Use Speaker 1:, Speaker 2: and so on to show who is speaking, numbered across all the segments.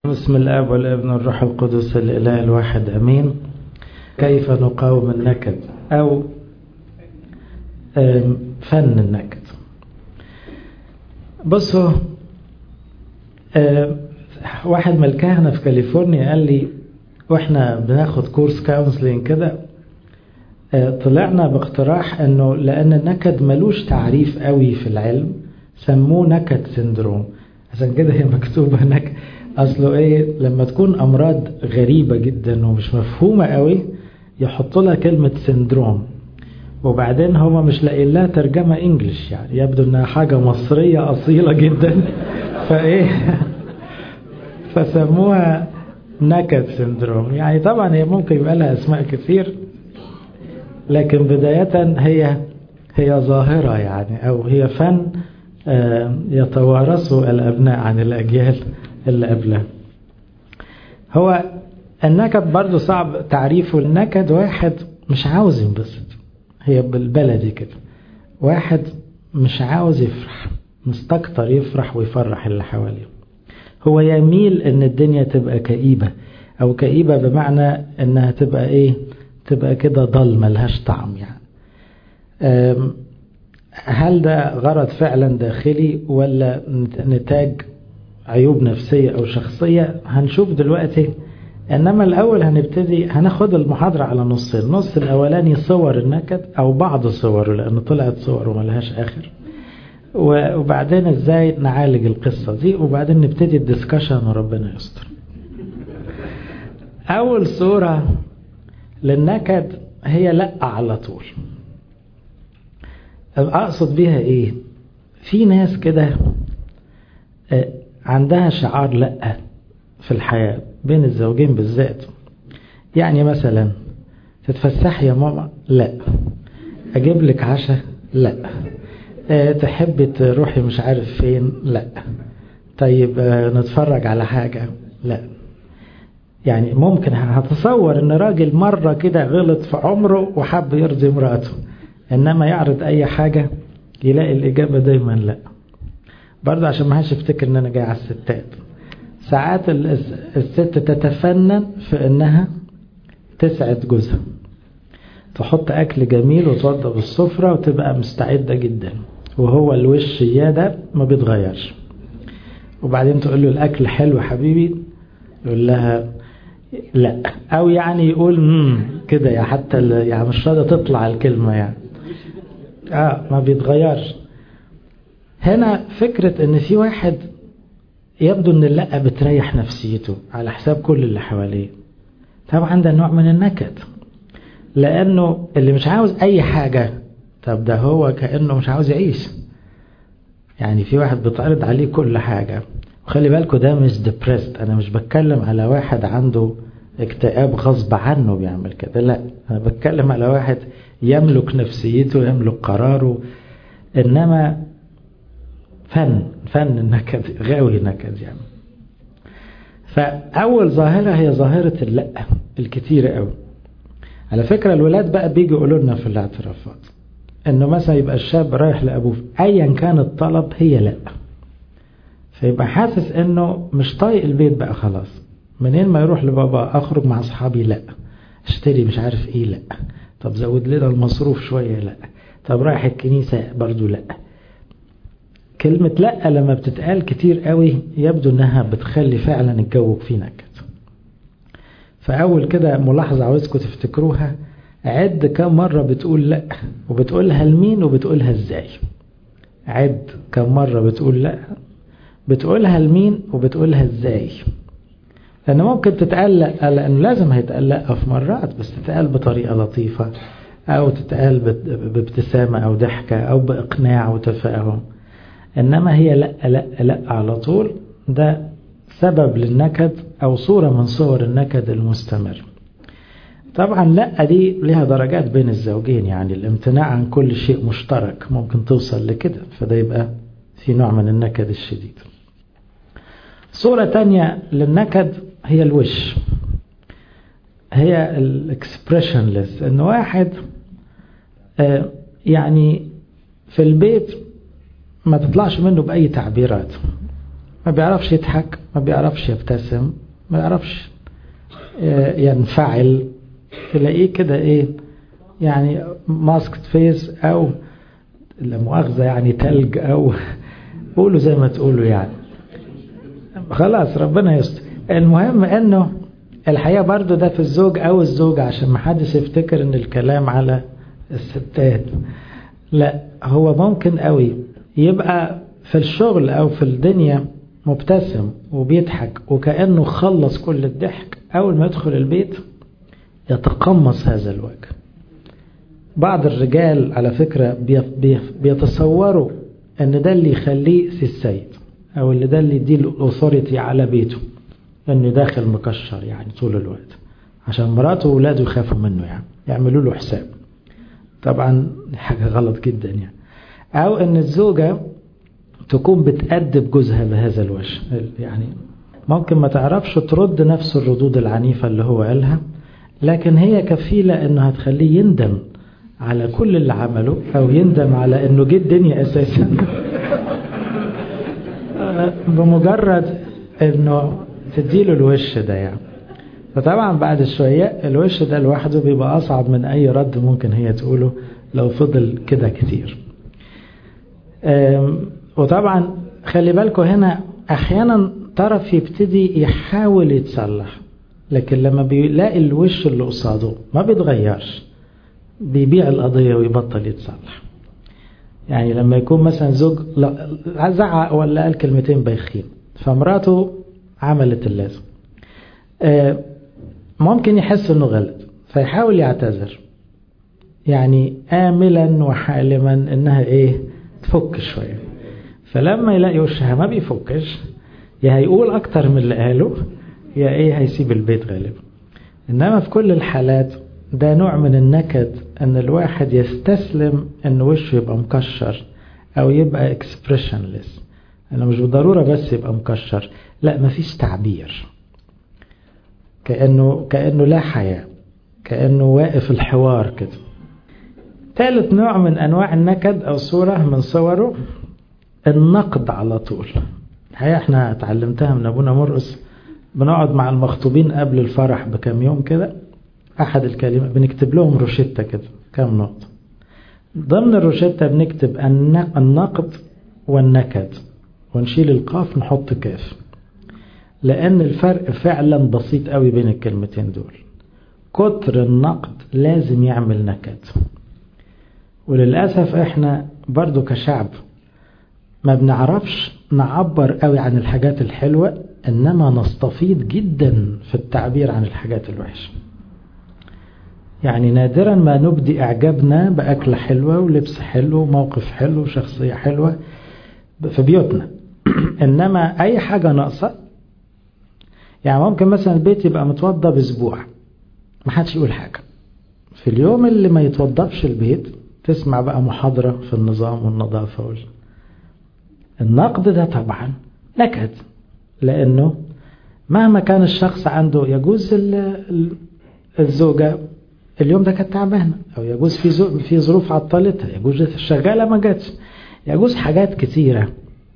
Speaker 1: بسم الاب والابن والروح القدس الاله الواحد امين كيف نقاوم النكد او فن النكد بصوا واحد من الكهنه في كاليفورنيا قال لي واحنا بناخد كورس كونسلنج كده طلعنا باقتراح انه لان النكد ملوش تعريف قوي في العلم سموه نكد سندروم عشان كده هي مكتوبه هناك اصله ايه لما تكون امراض غريبه جدا ومش مفهومه قوي يحطوا لها كلمه سندروم وبعدين هما مش لاقيين لها ترجمه انجلش يعني يبدو انها حاجه مصريه اصيله جدا فايه فسموها نكد سندروم يعني طبعا هي ممكن يبقى لها اسماء كتير لكن بدايه هي هي ظاهره يعني او هي فن يتوارثه الابناء عن الاجيال اللي قبلها هو النكد برضو صعب تعريفه النكد واحد مش عاوز ينبسط هي بالبلدي كده واحد مش عاوز يفرح مستكتر يفرح ويفرح اللي حواليه هو يميل ان الدنيا تبقى كئيبة او كئيبة بمعنى انها تبقى ايه تبقى كده ضل ملهاش طعم يعني هل ده غرض فعلا داخلي ولا نتاج عيوب نفسية أو شخصية هنشوف دلوقتي إنما الأول هنبتدي هناخد المحاضرة على نصين النص الأولاني صور النكد أو بعض صوره لأن طلعت صور وملهاش آخر وبعدين إزاي نعالج القصة دي وبعدين نبتدي الدسكشن وربنا يستر أول صورة للنكد هي لأ على طول أقصد بيها إيه في ناس كده عندها شعار لا في الحياة بين الزوجين بالذات يعني مثلا تتفسحي يا ماما لا اجيب لك عشاء لا أه تحبي تروحي مش عارف فين لا طيب أه نتفرج على حاجة لا يعني ممكن هتصور ان راجل مرة كده غلط في عمره وحب يرضي امرأته انما يعرض اي حاجة يلاقي الاجابة دايما لا برضه عشان ما حدش يفتكر ان انا جاي على الستات ساعات الست تتفنن في انها تسعد جوزها تحط اكل جميل وتوضب السفرة وتبقى مستعدة جدا وهو الوش ده ما بيتغيرش وبعدين تقول له الاكل حلو حبيبي يقول لها لا او يعني يقول امم كده يا حتى يعني مش راضيه تطلع الكلمه يعني اه ما بيتغيرش هنا فكرة ان في واحد يبدو ان اللأ بتريح نفسيته على حساب كل اللي حواليه طبعا ده نوع من النكد لانه اللي مش عاوز اي حاجة طب ده هو كأنه مش عاوز يعيش يعني في واحد بتعرض عليه كل حاجة وخلي بالكوا ده مش ديبريست انا مش بتكلم على واحد عنده اكتئاب غصب عنه بيعمل كده لا انا بتكلم على واحد يملك نفسيته يملك قراره انما فن فن النكد غاوي نكد يعني فأول ظاهرة هي ظاهرة اللأ الكتيرة قوي على فكرة الولاد بقى بيجي يقولوا لنا في الاعترافات انه مثلا يبقى الشاب رايح لأبوه ايا كان الطلب هي لأ فيبقى حاسس انه مش طايق البيت بقى خلاص منين ما يروح لبابا اخرج مع اصحابي لا اشتري مش عارف ايه لا طب زود لنا المصروف شوية لا طب رايح الكنيسة برضو لا كلمة لا لما بتتقال كتير قوي يبدو انها بتخلي فعلا الجو فيه نكد فاول كده ملاحظة عاوزكم تفتكروها عد كم مرة بتقول لا وبتقولها لمين وبتقولها ازاي عد كم مرة بتقول لا بتقولها لمين وبتقولها ازاي لان ممكن تتقال لا لانه لازم هيتقال لا في مرات بس تتقال بطريقة لطيفة او تتقال بابتسامة او ضحكة او باقناع وتفاهم إنما هي لا لا لا على طول ده سبب للنكد أو صورة من صور النكد المستمر طبعا لا دي لها درجات بين الزوجين يعني الامتناع عن كل شيء مشترك ممكن توصل لكده فده يبقى في نوع من النكد الشديد صورة تانية للنكد هي الوش هي الاكسبريشنلس ان واحد يعني في البيت ما تطلعش منه بأي تعبيرات ما بيعرفش يضحك ما بيعرفش يبتسم ما بيعرفش ينفعل تلاقيه كده ايه يعني ماسكت فيس او لا مؤاخذة يعني تلج او قولوا زي ما تقولوا يعني خلاص ربنا يستر المهم انه الحقيقة برضو ده في الزوج او الزوجة عشان ما حدش يفتكر ان الكلام على الستات لا هو ممكن قوي يبقى في الشغل او في الدنيا مبتسم وبيضحك وكأنه خلص كل الضحك اول ما يدخل البيت يتقمص هذا الوجه بعض الرجال على فكرة بيتصوروا ان ده اللي يخليه سي السيد او اللي ده اللي يديه الاثوريتي على بيته انه داخل مكشر يعني طول الوقت عشان مراته واولاده يخافوا منه يعني يعملوا له حساب طبعا حاجة غلط جدا يعني او ان الزوجة تكون بتأدب جوزها بهذا الوجه يعني ممكن ما تعرفش ترد نفس الردود العنيفة اللي هو قالها لكن هي كفيلة انها تخليه يندم على كل اللي عمله او يندم على انه جه الدنيا اساسا بمجرد انه تديله الوش ده يعني فطبعا بعد شوية الوش ده لوحده بيبقى اصعب من اي رد ممكن هي تقوله لو فضل كده كتير وطبعا خلي بالكم هنا احيانا طرف يبتدي يحاول يتصلح لكن لما بيلاقي الوش اللي قصاده ما بيتغيرش بيبيع القضية ويبطل يتصلح يعني لما يكون مثلا زوج زعق ولا قال كلمتين بايخين فمراته عملت اللازم ممكن يحس انه غلط فيحاول يعتذر يعني آملا وحالما انها ايه تفك شوية فلما يلاقي وشها ما بيفكش يا هيقول اكتر من اللي قاله يا ايه هيسيب البيت غالبا انما في كل الحالات ده نوع من النكد ان الواحد يستسلم ان وشه يبقى مكشر او يبقى اكسبريشنلess انا مش بالضرورة بس يبقى مكشر لا مفيش تعبير كأنه كأنه لا حياة كأنه واقف الحوار كده ثالث نوع من أنواع النكد أو صورة من صوره النقد على طول الحقيقة احنا اتعلمتها من أبونا مرقس بنقعد مع المخطوبين قبل الفرح بكام يوم كده أحد الكلمات بنكتب لهم روشتة كده كام نقطة ضمن الروشتة بنكتب النقد والنكد ونشيل القاف نحط كاف لأن الفرق فعلا بسيط قوي بين الكلمتين دول كتر النقد لازم يعمل نكد وللأسف احنا برضو كشعب ما بنعرفش نعبر قوي عن الحاجات الحلوة إنما نستفيض جدا في التعبير عن الحاجات الوحشة يعني نادرا ما نبدي إعجابنا بأكلة حلوة ولبس حلو وموقف حلو وشخصية حلوة في بيوتنا إنما أي حاجة ناقصة يعني ممكن مثلا البيت يبقى متوضى بأسبوع ما حدش يقول حاجة في اليوم اللي ما يتوضبش البيت تسمع بقى محاضرة في النظام والنظافة وال... النقد ده طبعا نكد لأنه مهما كان الشخص عنده يجوز الزوجة اليوم ده كانت تعبانة أو يجوز في في ظروف عطلتها يجوز الشغالة ما جاتش يجوز حاجات كتيرة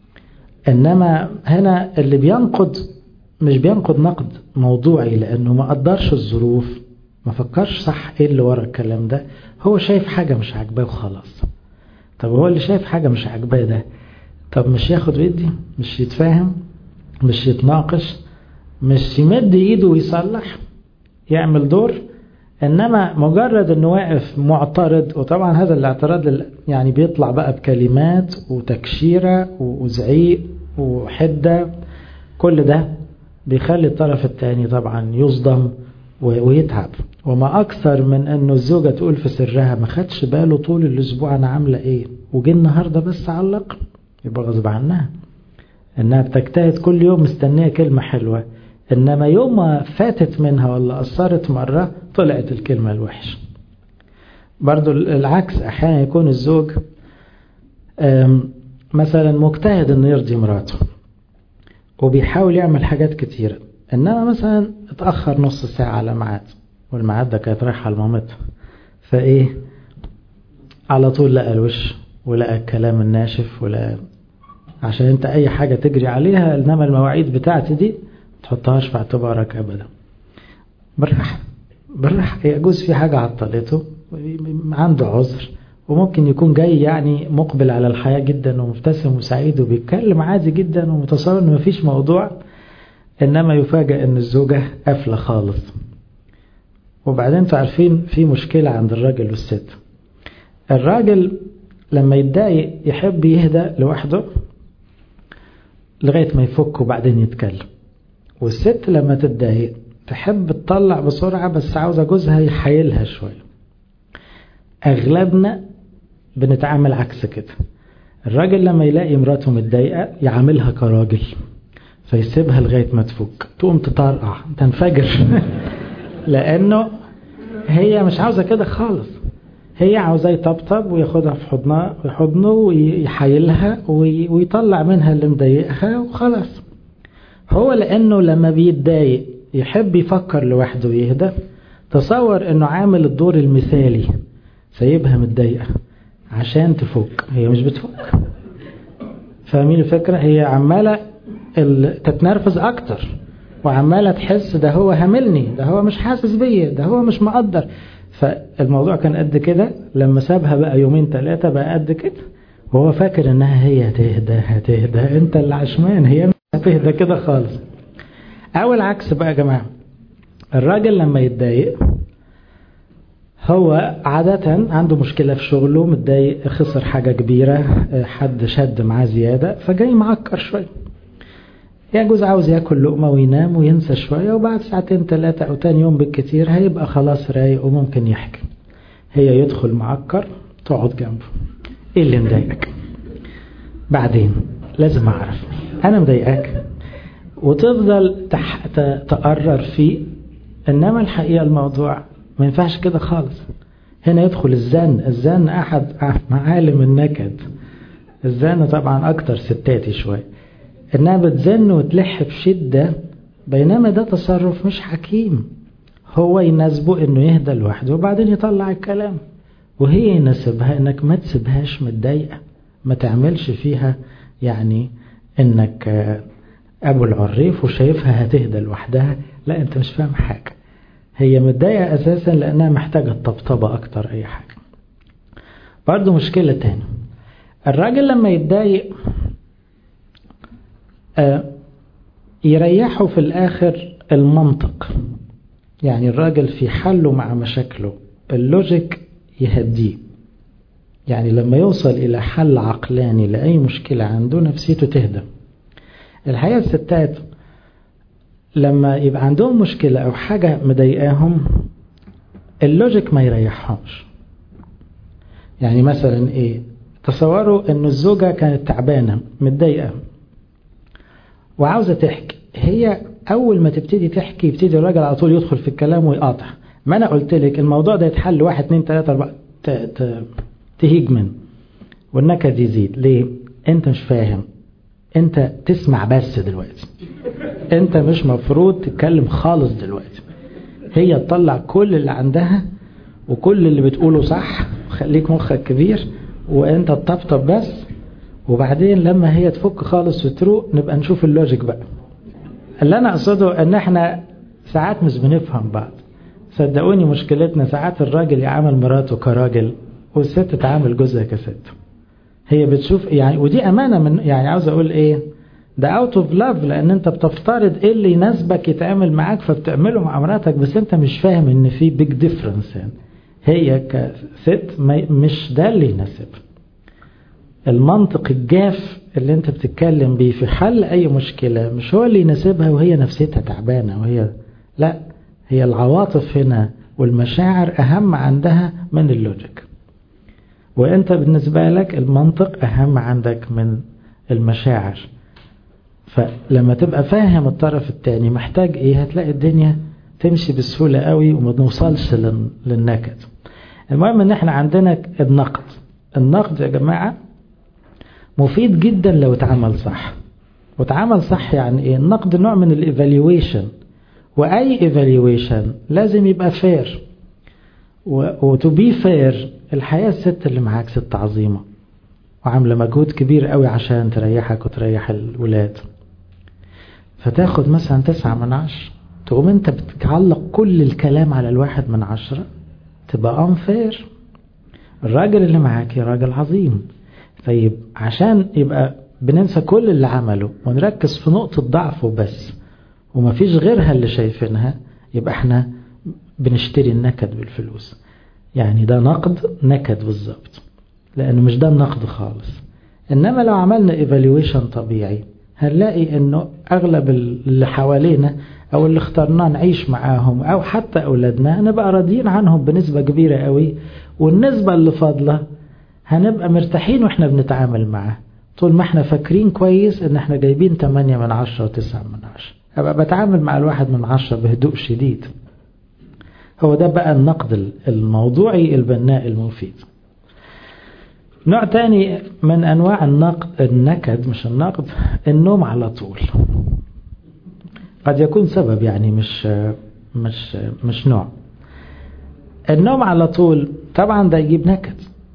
Speaker 1: إنما هنا اللي بينقد مش بينقد نقد موضوعي لأنه ما قدرش الظروف ما فكرش صح ايه اللي ورا الكلام ده هو شايف حاجة مش عاجباه وخلاص طب هو اللي شايف حاجة مش عاجباه ده طب مش ياخد ويدي مش يتفاهم مش يتناقش مش يمد ايده ويصلح يعمل دور انما مجرد انه واقف معترض وطبعا هذا الاعتراض يعني بيطلع بقى بكلمات وتكشيرة وزعيق وحدة كل ده بيخلي الطرف الثاني طبعا يصدم ويتعب وما أكثر من أنه الزوجة تقول في سرها ما خدش باله طول الأسبوع أنا عاملة إيه وجي النهاردة بس علق يبقى غصب عنها إنها بتجتهد كل يوم مستنية كلمة حلوة إنما يوم ما فاتت منها ولا قصرت مرة طلعت الكلمة الوحشة برضو العكس أحيانا يكون الزوج مثلا مجتهد إنه يرضي مراته وبيحاول يعمل حاجات كتيرة إنما مثلا اتأخر نص ساعة على ميعاد والميعاد ده كانت رايحة لمامتها فإيه على طول لقى الوش ولقى الكلام الناشف ولقى عشان انت اي حاجة تجري عليها انما المواعيد بتاعتي دي تحطهاش في اعتبارك ابدا بالراحة بالراحة يجوز في حاجة عطلته عنده عذر وممكن يكون جاي يعني مقبل على الحياة جدا ومبتسم وسعيد وبيتكلم عادي جدا ومتصور ان مفيش موضوع انما يفاجأ ان الزوجة قافلة خالص وبعدين انتوا عارفين في مشكلة عند الراجل والست الراجل لما يتضايق يحب يهدى لوحده لغاية ما يفك وبعدين يتكلم والست لما تتضايق تحب تطلع بسرعة بس عاوزة جوزها يحايلها شوية أغلبنا بنتعامل عكس كده الراجل لما يلاقي مراته متضايقة يعاملها كراجل فيسيبها لغاية ما تفك تقوم تطرقع تنفجر لأنه هي مش عاوزة كده خالص هي عاوزاه يطبطب وياخدها في حضنها في حضنه ويحايلها ويطلع منها اللي مضايقها وخلاص هو لأنه لما بيتضايق يحب يفكر لوحده ويهدى تصور انه عامل الدور المثالي سايبها متضايقة عشان تفك هي مش بتفك فاهمين الفكرة هي عمالة تتنرفز اكتر وعمالة تحس ده هو هملني ده هو مش حاسس بيا ده هو مش مقدر فالموضوع كان قد كده لما سابها بقى يومين ثلاثة بقى قد كده وهو فاكر انها هي هتهدى هتهدى انت اللي عشمان هي هتهدى كده خالص او العكس بقى يا جماعة الراجل لما يتضايق هو عادة عنده مشكلة في شغله متضايق خسر حاجة كبيرة حد شد معاه زيادة فجاي معكر شوية يجوز عاوز ياكل لقمة وينام وينسى شوية وبعد ساعتين ثلاثة أو تاني يوم بالكتير هيبقى خلاص رايق وممكن يحكي هي يدخل معكر تقعد جنبه ايه اللي مضايقك بعدين لازم اعرف انا مضايقاك وتفضل تح... تقرر فيه انما الحقيقة الموضوع ما ينفعش كده خالص هنا يدخل الزن الزن احد معالم النكد الزن طبعا اكتر ستاتي شوية انها بتزن وتلح بشدة بينما ده تصرف مش حكيم هو يناسبه انه يهدى لوحده وبعدين يطلع الكلام وهي يناسبها انك ما تسيبهاش متضايقة ما تعملش فيها يعني انك ابو العريف وشايفها هتهدى لوحدها لا انت مش فاهم حاجة هي متضايقة اساسا لانها محتاجة الطبطبة اكتر اي حاجة برضو مشكلة تاني الراجل لما يتضايق يريحه في الاخر المنطق يعني الراجل في حله مع مشاكله اللوجيك يهديه يعني لما يوصل إلى حل عقلاني لأي مشكلة عنده نفسيته تهدى الحقيقة الستات لما يبقى عندهم مشكلة أو حاجة مضايقاهم اللوجيك ما يريحهمش يعني مثلا إيه تصوروا أن الزوجة كانت تعبانة متضايقة وعاوزة تحكي هي أول ما تبتدي تحكي يبتدي الراجل على طول يدخل في الكلام ويقاطع ما أنا قلت لك الموضوع ده يتحل واحد اتنين تلاتة أربعة تهيج منه والنكد يزيد ليه؟ أنت مش فاهم أنت تسمع بس دلوقتي أنت مش مفروض تتكلم خالص دلوقتي هي تطلع كل اللي عندها وكل اللي بتقوله صح خليك مخك كبير وأنت تطبطب بس وبعدين لما هي تفك خالص وتروق نبقى نشوف اللوجيك بقى اللي انا اقصده ان احنا ساعات مش بنفهم بعض صدقوني مشكلتنا ساعات الراجل يعامل مراته كراجل والست تعامل جوزها كست هي بتشوف يعني ودي امانه من يعني عاوز اقول ايه ده اوت اوف لاف لان انت بتفترض ايه اللي يناسبك يتعامل معاك فبتعمله مع مراتك بس انت مش فاهم ان في بيج ديفرنس يعني هي كست مش ده اللي يناسبها المنطق الجاف اللي انت بتتكلم بيه في حل اي مشكلة مش هو اللي يناسبها وهي نفسيتها تعبانة وهي لا هي العواطف هنا والمشاعر اهم عندها من اللوجيك وانت بالنسبة لك المنطق اهم عندك من المشاعر فلما تبقى فاهم الطرف التاني محتاج ايه هتلاقي الدنيا تمشي بسهولة قوي وما نوصلش للنكد المهم ان احنا عندنا النقد النقد يا جماعة مفيد جدا لو اتعمل صح واتعمل صح يعني ايه النقد نوع من الايفالويشن واي ايفالويشن لازم يبقى فير وتو بي فير الحياة الست اللي معاك ست عظيمة وعاملة مجهود كبير قوي عشان تريحك وتريح الولاد فتاخد مثلا تسعة من عشر تقوم انت بتعلق كل الكلام على الواحد من عشرة تبقى انفير الراجل اللي معاكي راجل عظيم طيب عشان يبقى بننسى كل اللي عمله ونركز في نقطة ضعفه بس ومفيش غيرها اللي شايفينها يبقى احنا بنشتري النكد بالفلوس يعني ده نقد نكد بالظبط لانه مش ده النقد خالص انما لو عملنا ايفالويشن طبيعي هنلاقي انه اغلب اللي حوالينا او اللي اخترناه نعيش معاهم او حتى اولادنا هنبقى راضيين عنهم بنسبة كبيرة قوي والنسبة اللي فاضلة هنبقى مرتاحين واحنا بنتعامل معاه طول ما احنا فاكرين كويس ان احنا جايبين 8 من 10 و9 من 10 ابقى بتعامل مع الواحد من 10 بهدوء شديد هو ده بقى النقد الموضوعي البناء المفيد نوع تاني من انواع النقد النكد مش النقد النوم على طول قد يكون سبب يعني مش مش مش نوع النوم على طول طبعا ده يجيب نكد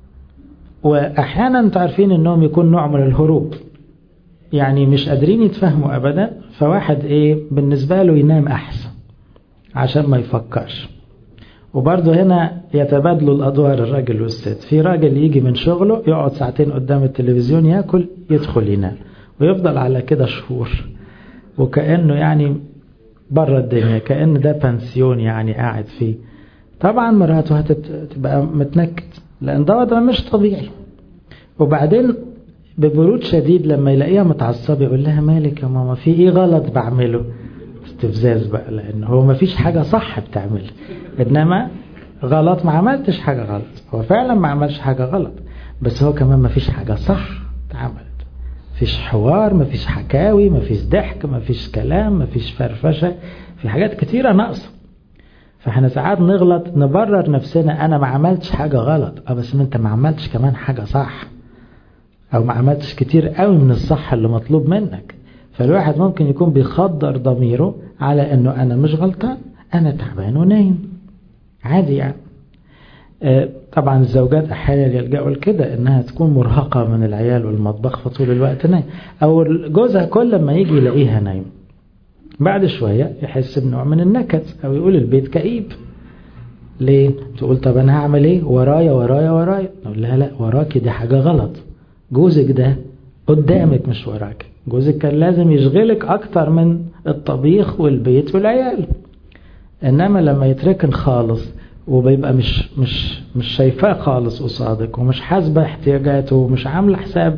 Speaker 1: واحيانا انتوا عارفين النوم يكون نوع من الهروب يعني مش قادرين يتفهموا ابدا فواحد ايه بالنسبة له ينام احسن عشان ما يفكرش وبرضه هنا يتبادلوا الادوار الراجل والست في راجل يجي من شغله يقعد ساعتين قدام التلفزيون ياكل يدخل ينام ويفضل على كده شهور وكأنه يعني بره الدنيا كأن ده بنسيون يعني قاعد فيه طبعا مراته هتبقى متنكد لان ده وضع مش طبيعي وبعدين ببرود شديد لما يلاقيها متعصبة يقول لها مالك يا ماما في ايه غلط بعمله استفزاز بقى لان هو ما فيش حاجة صح بتعملها انما غلط ما عملتش حاجة غلط هو فعلا ما عملش حاجة غلط بس هو كمان ما فيش حاجة صح اتعملت فيش حوار ما فيش حكاوي ما فيش ضحك ما فيش كلام ما فيش فرفشة في حاجات كتيرة ناقصة فاحنا ساعات نغلط نبرر نفسنا انا ما عملتش حاجة غلط اه بس ما انت ما عملتش كمان حاجة صح او ما عملتش كتير قوي من الصح اللي مطلوب منك فالواحد ممكن يكون بيخدر ضميره على انه انا مش غلطان انا تعبان ونايم عادي يعني آه طبعا الزوجات احيانا يلجأوا لكده انها تكون مرهقة من العيال والمطبخ فطول الوقت نايم او جوزها كل ما يجي يلاقيها نايم بعد شوية يحس بنوع من النكد او يقول البيت كئيب ليه تقول طب انا هعمل ايه ورايا ورايا ورايا نقول لها لا وراكي دي حاجة غلط جوزك ده قدامك مش وراك جوزك كان لازم يشغلك اكتر من الطبيخ والبيت والعيال انما لما يتركن خالص وبيبقى مش مش مش شايفاه خالص قصادك ومش حاسبه احتياجاته ومش عامله حساب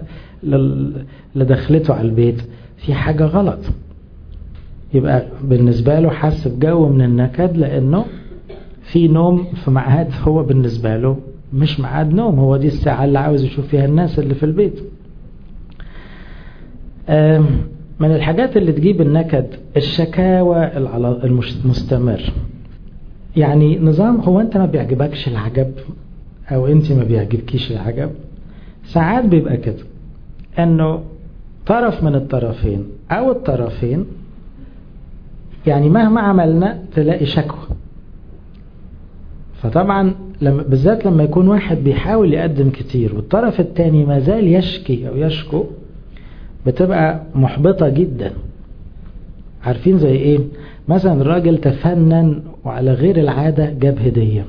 Speaker 1: لدخلته على البيت في حاجه غلط يبقى بالنسبه له حس بجو من النكد لانه في نوم في ميعاد هو بالنسبه له مش ميعاد نوم هو دي الساعه اللي عاوز يشوف فيها الناس اللي في البيت من الحاجات اللي تجيب النكد الشكاوى المستمر يعني نظام هو انت ما بيعجبكش العجب او انت ما بيعجبكيش العجب ساعات بيبقى كده انه طرف من الطرفين او الطرفين يعني مهما عملنا تلاقي شكوى فطبعا لما بالذات لما يكون واحد بيحاول يقدم كتير والطرف التاني ما زال يشكي او يشكو بتبقى محبطة جدا عارفين زي ايه مثلا الراجل تفنن وعلى غير العادة جاب هدية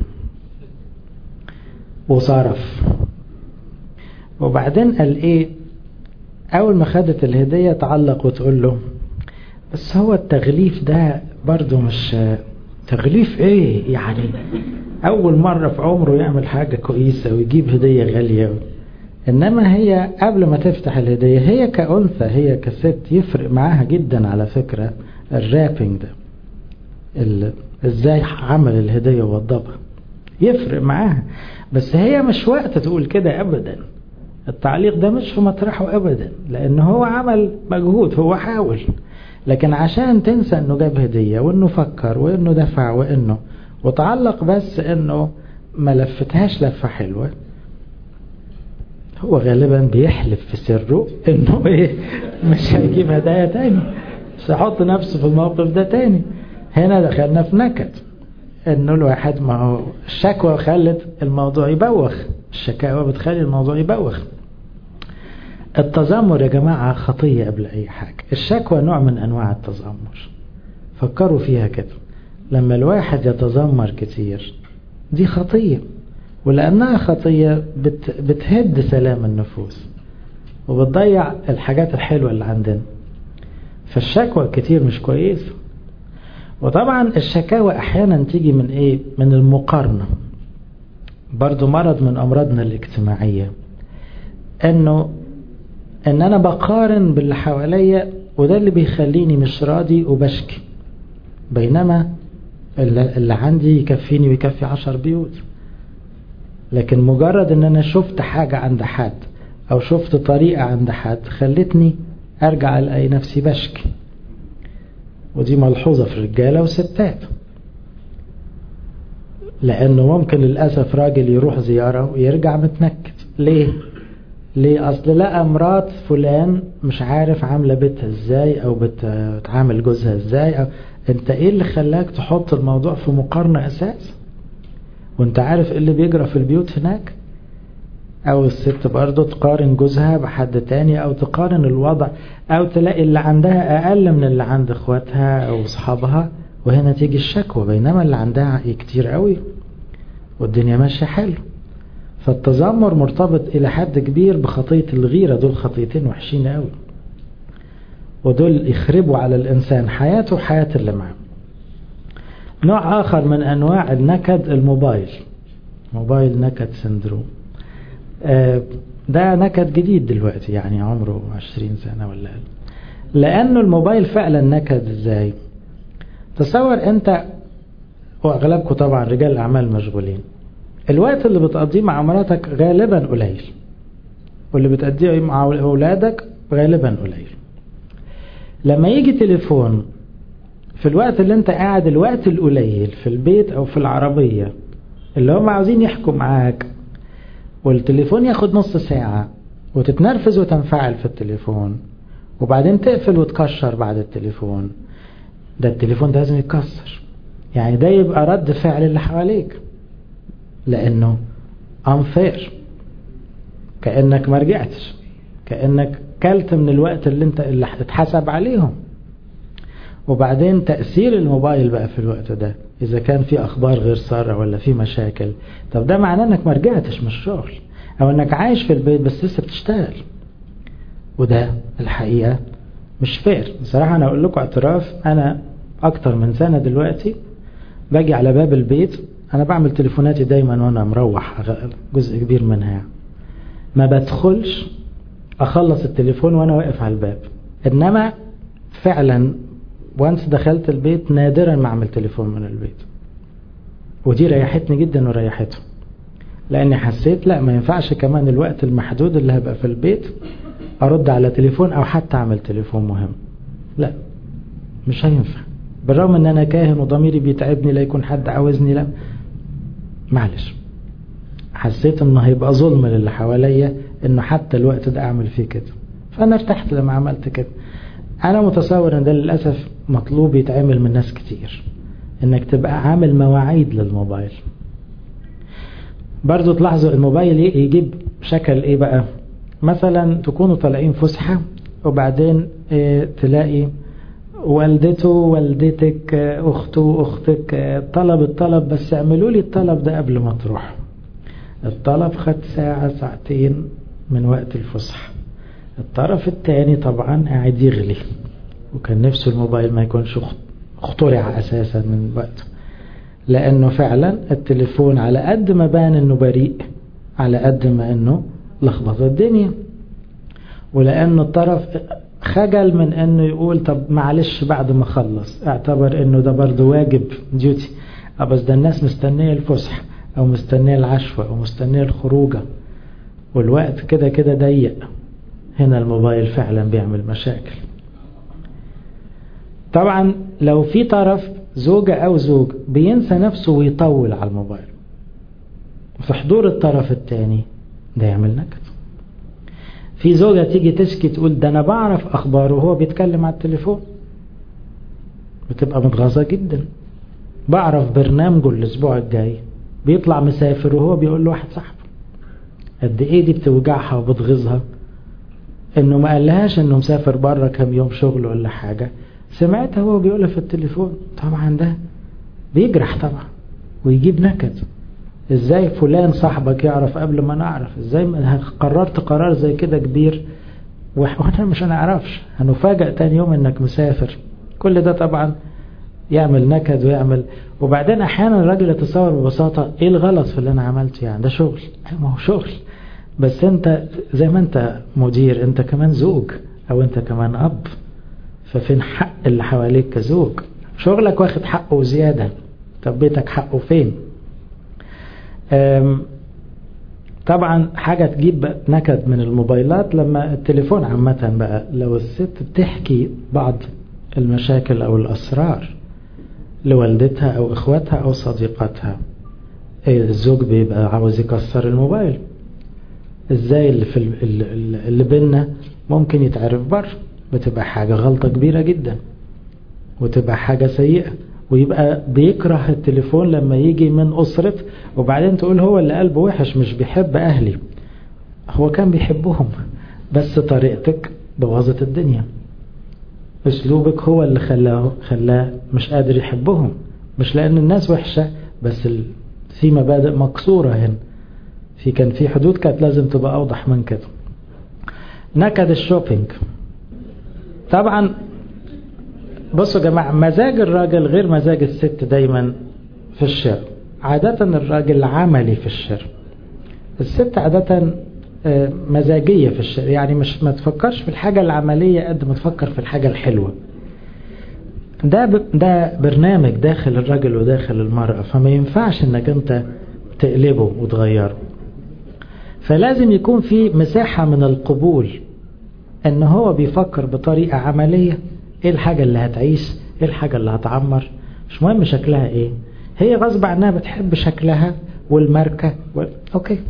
Speaker 1: وصرف وبعدين قال ايه اول ما خدت الهدية تعلق وتقول له بس هو التغليف ده برضو مش تغليف ايه يعني اول مرة في عمره يعمل حاجة كويسة ويجيب هدية غالية انما هي قبل ما تفتح الهدية هي كأنثى هي كست يفرق معاها جدا على فكرة الرابنج ده ازاي عمل الهدية ووضبها يفرق معاها بس هي مش وقت تقول كده ابدا التعليق ده مش في مطرحه ابدا لان هو عمل مجهود هو حاول لكن عشان تنسى انه جاب هدية وانه فكر وانه دفع وانه وتعلق بس انه ما لفتهاش لفة حلوة هو غالبا بيحلف في سره انه ايه مش هيجيب هدايا تاني مش هيحط نفسه في الموقف ده تاني هنا دخلنا في نكد انه الواحد ما هو الشكوى خلت الموضوع يبوخ الشكاوى بتخلي الموضوع يبوخ التذمر يا جماعة خطية قبل أي حاجة الشكوى نوع من أنواع التذمر فكروا فيها كده لما الواحد يتذمر كتير دي خطية ولأنها خطية بت بتهد سلام النفوس وبتضيع الحاجات الحلوة اللي عندنا فالشكوى كتير مش كويسة وطبعا الشكاوى أحيانا تيجي من إيه من المقارنة برضو مرض من أمراضنا الاجتماعية أنه أن أنا بقارن باللي حواليا وده اللي بيخليني مش راضي وبشكي بينما اللي عندي يكفيني ويكفي عشر بيوت لكن مجرد ان انا شفت حاجة عند حد او شفت طريقة عند حد خلتني ارجع الاقي نفسي بشكي ودي ملحوظة في رجالة وستات لانه ممكن للأسف راجل يروح زيارة ويرجع متنكد ليه ليه اصل لقى مرات فلان مش عارف عاملة بيتها ازاي او بتعامل جوزها ازاي أو انت ايه اللي خلاك تحط الموضوع في مقارنة اساس وانت عارف ايه اللي بيجرى في البيوت هناك او الست برضه تقارن جوزها بحد تاني او تقارن الوضع او تلاقي اللي عندها اقل من اللي عند اخواتها او اصحابها وهنا تيجي الشكوى بينما اللي عندها كتير قوي والدنيا ماشية حلو فالتذمر مرتبط الى حد كبير بخطية الغيرة دول خطيتين وحشين قوي ودول يخربوا على الانسان حياته وحياة اللي معاه نوع آخر من أنواع النكد الموبايل موبايل نكد سندروم ده نكد جديد دلوقتي يعني عمره عشرين سنة ولا أقل لأنه الموبايل فعلا نكد إزاي تصور أنت وأغلبكم طبعا رجال الأعمال مشغولين الوقت اللي بتقضيه مع مراتك غالبا قليل واللي بتقضيه مع أولادك غالبا قليل لما يجي تليفون في الوقت اللي انت قاعد الوقت القليل في البيت او في العربية اللي هم عاوزين يحكوا معاك والتليفون ياخد نص ساعة وتتنرفز وتنفعل في التليفون وبعدين تقفل وتكشر بعد التليفون ده التليفون ده لازم يتكسر يعني ده يبقى رد فعل اللي حواليك لانه unfair كأنك ما رجعتش كأنك كلت من الوقت اللي انت اللي اتحسب عليهم وبعدين تأثير الموبايل بقى في الوقت ده إذا كان في أخبار غير سارة ولا في مشاكل طب ده معناه أنك ما رجعتش من الشغل أو أنك عايش في البيت بس لسه بتشتغل وده الحقيقة مش فير بصراحة أنا أقول لكم اعتراف أنا أكتر من سنة دلوقتي باجي على باب البيت أنا بعمل تليفوناتي دايما وأنا مروح جزء كبير منها يعني. ما بدخلش أخلص التليفون وأنا واقف على الباب إنما فعلا وانس دخلت البيت نادرا ما اعمل تليفون من البيت ودي ريحتني جدا وريحته لاني حسيت لا ما ينفعش كمان الوقت المحدود اللي هبقى في البيت ارد على تليفون او حتى اعمل تليفون مهم لا مش هينفع بالرغم ان انا كاهن وضميري بيتعبني لا يكون حد عاوزني لا معلش حسيت انه هيبقى ظلم للي حواليا انه حتى الوقت ده اعمل فيه كده فانا ارتحت لما عملت كده انا متصور ان ده للاسف مطلوب يتعمل من ناس كتير انك تبقى عامل مواعيد للموبايل برضو تلاحظوا الموبايل يجيب شكل ايه بقى مثلا تكونوا طالعين فسحة وبعدين إيه تلاقي والدته والدتك اخته اختك طلب الطلب بس اعملوا لي الطلب ده قبل ما تروح الطلب خد ساعة ساعتين من وقت الفسحة الطرف الثاني طبعا قاعد يغلي وكان نفسه الموبايل ما يكونش اخترع اساسا من وقته لانه فعلا التليفون على قد ما بان انه بريء على قد ما انه لخبط الدنيا ولانه الطرف خجل من انه يقول طب معلش بعد ما اخلص اعتبر انه ده برضه واجب ديوتي بس ده الناس مستنيه الفسحه او مستنيه العشوه او مستنيه الخروجه والوقت كده كده ضيق هنا الموبايل فعلا بيعمل مشاكل طبعا لو في طرف زوجة أو زوج بينسى نفسه ويطول على الموبايل في حضور الطرف الثاني ده يعمل نكد في زوجة تيجي تشكي تقول ده أنا بعرف أخباره وهو بيتكلم على التليفون بتبقى متغاظة جدا بعرف برنامجه الأسبوع الجاي بيطلع مسافر وهو بيقول له واحد صاحبه قد إيه دي بتوجعها وبتغيظها انه ما قالهاش انه مسافر بره كام يوم شغل ولا حاجة سمعتها هو بيقولها في التليفون طبعا ده بيجرح طبعا ويجيب نكد ازاي فلان صاحبك يعرف قبل ما نعرف ازاي قررت قرار زي كده كبير واحنا مش هنعرفش هنفاجئ تاني يوم انك مسافر كل ده طبعا يعمل نكد ويعمل وبعدين احيانا الراجل يتصور ببساطة ايه الغلط في اللي انا عملته يعني ده شغل ما هو شغل بس انت زي ما انت مدير انت كمان زوج او انت كمان اب ففين حق اللي حواليك كزوج شغلك واخد حقه زيادة طب بيتك حقه فين طبعا حاجة تجيب نكد من الموبايلات لما التليفون عامة بقى لو الست بتحكي بعض المشاكل او الاسرار لوالدتها او اخواتها او صديقاتها الزوج بيبقى عاوز يكسر الموبايل ازاي اللي في اللي بينا ممكن يتعرف بره بتبقى حاجة غلطة كبيرة جدا وتبقى حاجة سيئة ويبقى بيكره التليفون لما يجي من أسرته وبعدين تقول هو اللي قلبه وحش مش بيحب أهلي هو كان بيحبهم بس طريقتك بوظت الدنيا أسلوبك هو اللي خلاه خلاه مش قادر يحبهم مش لأن الناس وحشة بس في مبادئ مكسورة هنا في كان في حدود كانت لازم تبقى أوضح من كده نكد الشوبينج طبعا بصوا يا جماعة مزاج الراجل غير مزاج الست دايما في الشر عادة الراجل عملي في الشر الست عادة مزاجية في الشر يعني مش ما تفكرش في الحاجة العملية قد ما تفكر في الحاجة الحلوة ده ده برنامج داخل الراجل وداخل المرأة فما ينفعش انك انت تقلبه وتغيره فلازم يكون في مساحة من القبول ان هو بيفكر بطريقة عملية ايه الحاجة اللي هتعيش ايه الحاجة اللي هتعمر مش مهم شكلها ايه هي غصب عنها بتحب شكلها والماركة و... اوكي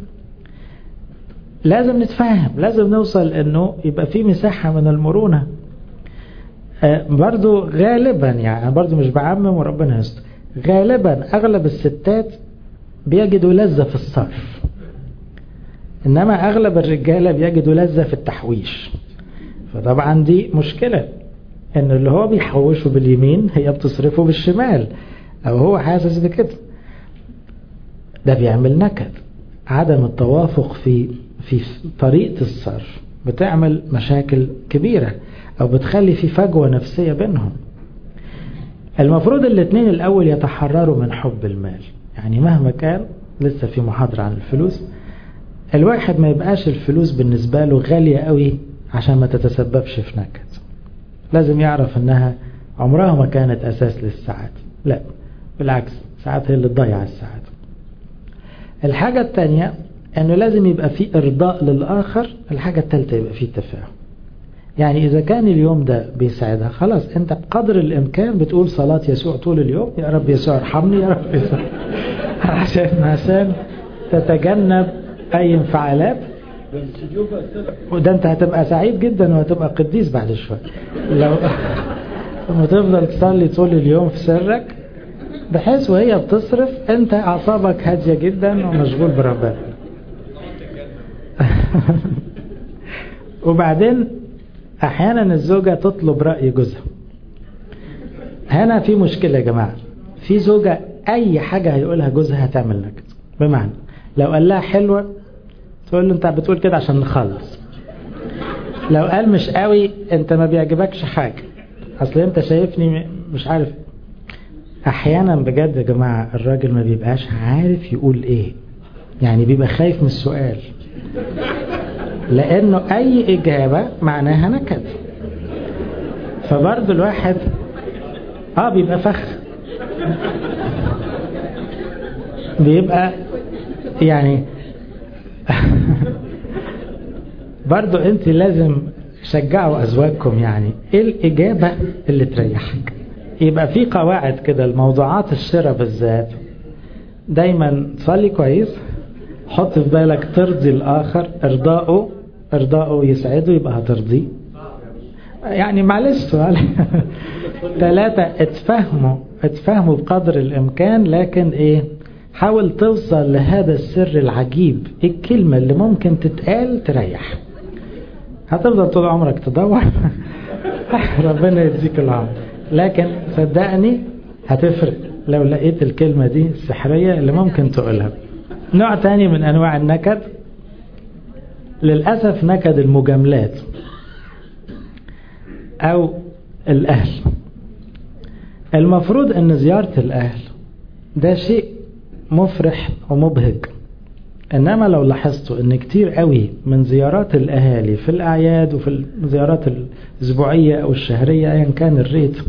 Speaker 1: لازم نتفاهم لازم نوصل انه يبقى في مساحة من المرونة آه برضو غالبا يعني برضو مش بعمم وربنا يستر غالبا اغلب الستات بيجدوا لذة في الصرف انما اغلب الرجالة بيجدوا لذة في التحويش فطبعا دي مشكلة ان اللي هو بيحوشه باليمين هي بتصرفه بالشمال او هو حاسس بكده ده بيعمل نكد عدم التوافق في في طريقة الصرف بتعمل مشاكل كبيرة او بتخلي في فجوة نفسية بينهم المفروض الاثنين الاول يتحرروا من حب المال يعني مهما كان لسه في محاضرة عن الفلوس الواحد ما يبقاش الفلوس بالنسبة له غالية قوي عشان ما تتسببش في نكد لازم يعرف انها عمرها ما كانت اساس للسعادة لا بالعكس ساعات هي اللي تضيع السعادة الحاجة الثانية انه لازم يبقى في ارضاء للاخر الحاجة الثالثة يبقى في تفاهم يعني اذا كان اليوم ده بيساعدها خلاص انت بقدر الامكان بتقول صلاة يسوع طول اليوم يا رب يسوع ارحمني يا رب يسوع عشان عشان تتجنب اي انفعالات وده انت هتبقى سعيد جدا وهتبقى قديس بعد شوية لو لما تفضل تصلي طول اليوم في سرك بحيث وهي بتصرف انت اعصابك هادية جدا ومشغول بربنا وبعدين احيانا الزوجة تطلب رأي جوزها هنا في مشكلة يا جماعة في زوجة اي حاجة هيقولها جوزها هتعمل نكد بمعنى لو قال لها حلوة تقول له انت بتقول كده عشان نخلص لو قال مش قوي انت ما بيعجبكش حاجة اصل انت شايفني مش عارف احيانا بجد يا جماعة الراجل ما بيبقاش عارف يقول ايه يعني بيبقى خايف من السؤال لانه اي اجابة معناها نكد فبرضه الواحد اه بيبقى فخ بيبقى يعني برضو انت لازم شجعوا ازواجكم يعني ايه الاجابة اللي تريحك يبقى في قواعد كده الموضوعات الشراء بالذات دايما صلي كويس حط في بالك ترضي الاخر ارضائه ارضائه يسعده يبقى هترضيه يعني معلش سؤال ثلاثة اتفهموا اتفهموا بقدر الامكان لكن ايه حاول توصل لهذا السر العجيب الكلمة اللي ممكن تتقال تريح هتفضل طول عمرك تدور ربنا يديك العمر لكن صدقني هتفرق لو لقيت الكلمة دي السحرية اللي ممكن تقولها نوع تاني من أنواع النكد للأسف نكد المجاملات أو الأهل المفروض أن زيارة الأهل ده شيء مفرح ومبهج إنما لو لاحظتوا أن كتير قوي من زيارات الأهالي في الأعياد وفي الزيارات الأسبوعية أو الشهرية أيا كان الريت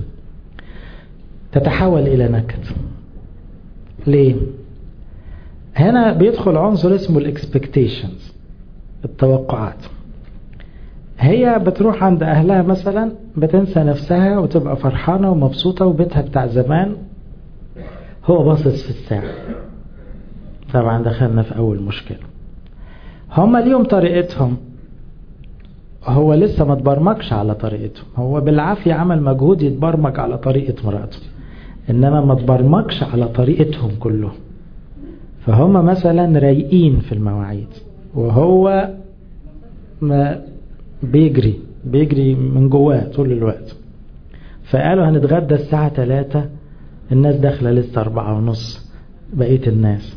Speaker 1: تتحول إلى نكد ليه؟ هنا بيدخل عنصر اسمه الاكسبكتيشنز التوقعات هي بتروح عند أهلها مثلا بتنسى نفسها وتبقى فرحانة ومبسوطة وبيتها بتاع زمان هو باصص في الساعة طبعا دخلنا في أول مشكلة هم اليوم طريقتهم هو لسه ما تبرمجش على طريقتهم هو بالعافية عمل مجهود يتبرمج على طريقة مراته إنما ما تبرمجش على طريقتهم كلهم فهم مثلا رايقين في المواعيد وهو ما بيجري بيجري من جواه طول الوقت فقالوا هنتغدى الساعة 3 الناس داخلة لسه أربعة ونص بقية الناس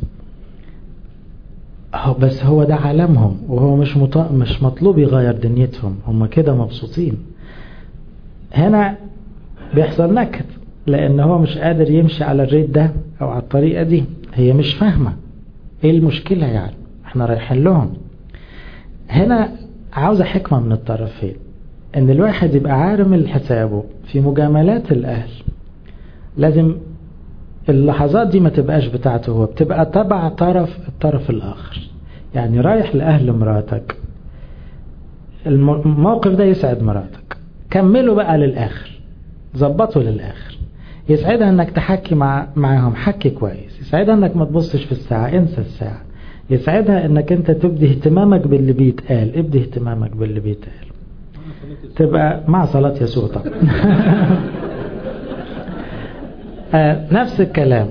Speaker 1: هو بس هو ده عالمهم وهو مش مط... مش مطلوب يغير دنيتهم هم كده مبسوطين هنا بيحصل نكد لأن هو مش قادر يمشي على الريت ده أو على الطريقة دي هي مش فاهمة ايه المشكلة يعني احنا رايحين لهم هنا عاوزة حكمة من الطرفين ان الواحد يبقى عارم حسابه في مجاملات الاهل لازم اللحظات دي ما تبقاش بتاعته هو بتبقى تبع طرف الطرف الاخر يعني رايح لاهل مراتك الموقف ده يسعد مراتك كمله بقى للاخر ظبطه للاخر يسعدها انك تحكي مع معاهم حكي كويس يسعدها انك ما تبصش في الساعة انسى الساعة يسعدها انك انت تبدي اهتمامك باللي بيتقال ابدي اهتمامك باللي بيتقال تبقى مع صلاة يسوع طبعا آه نفس الكلام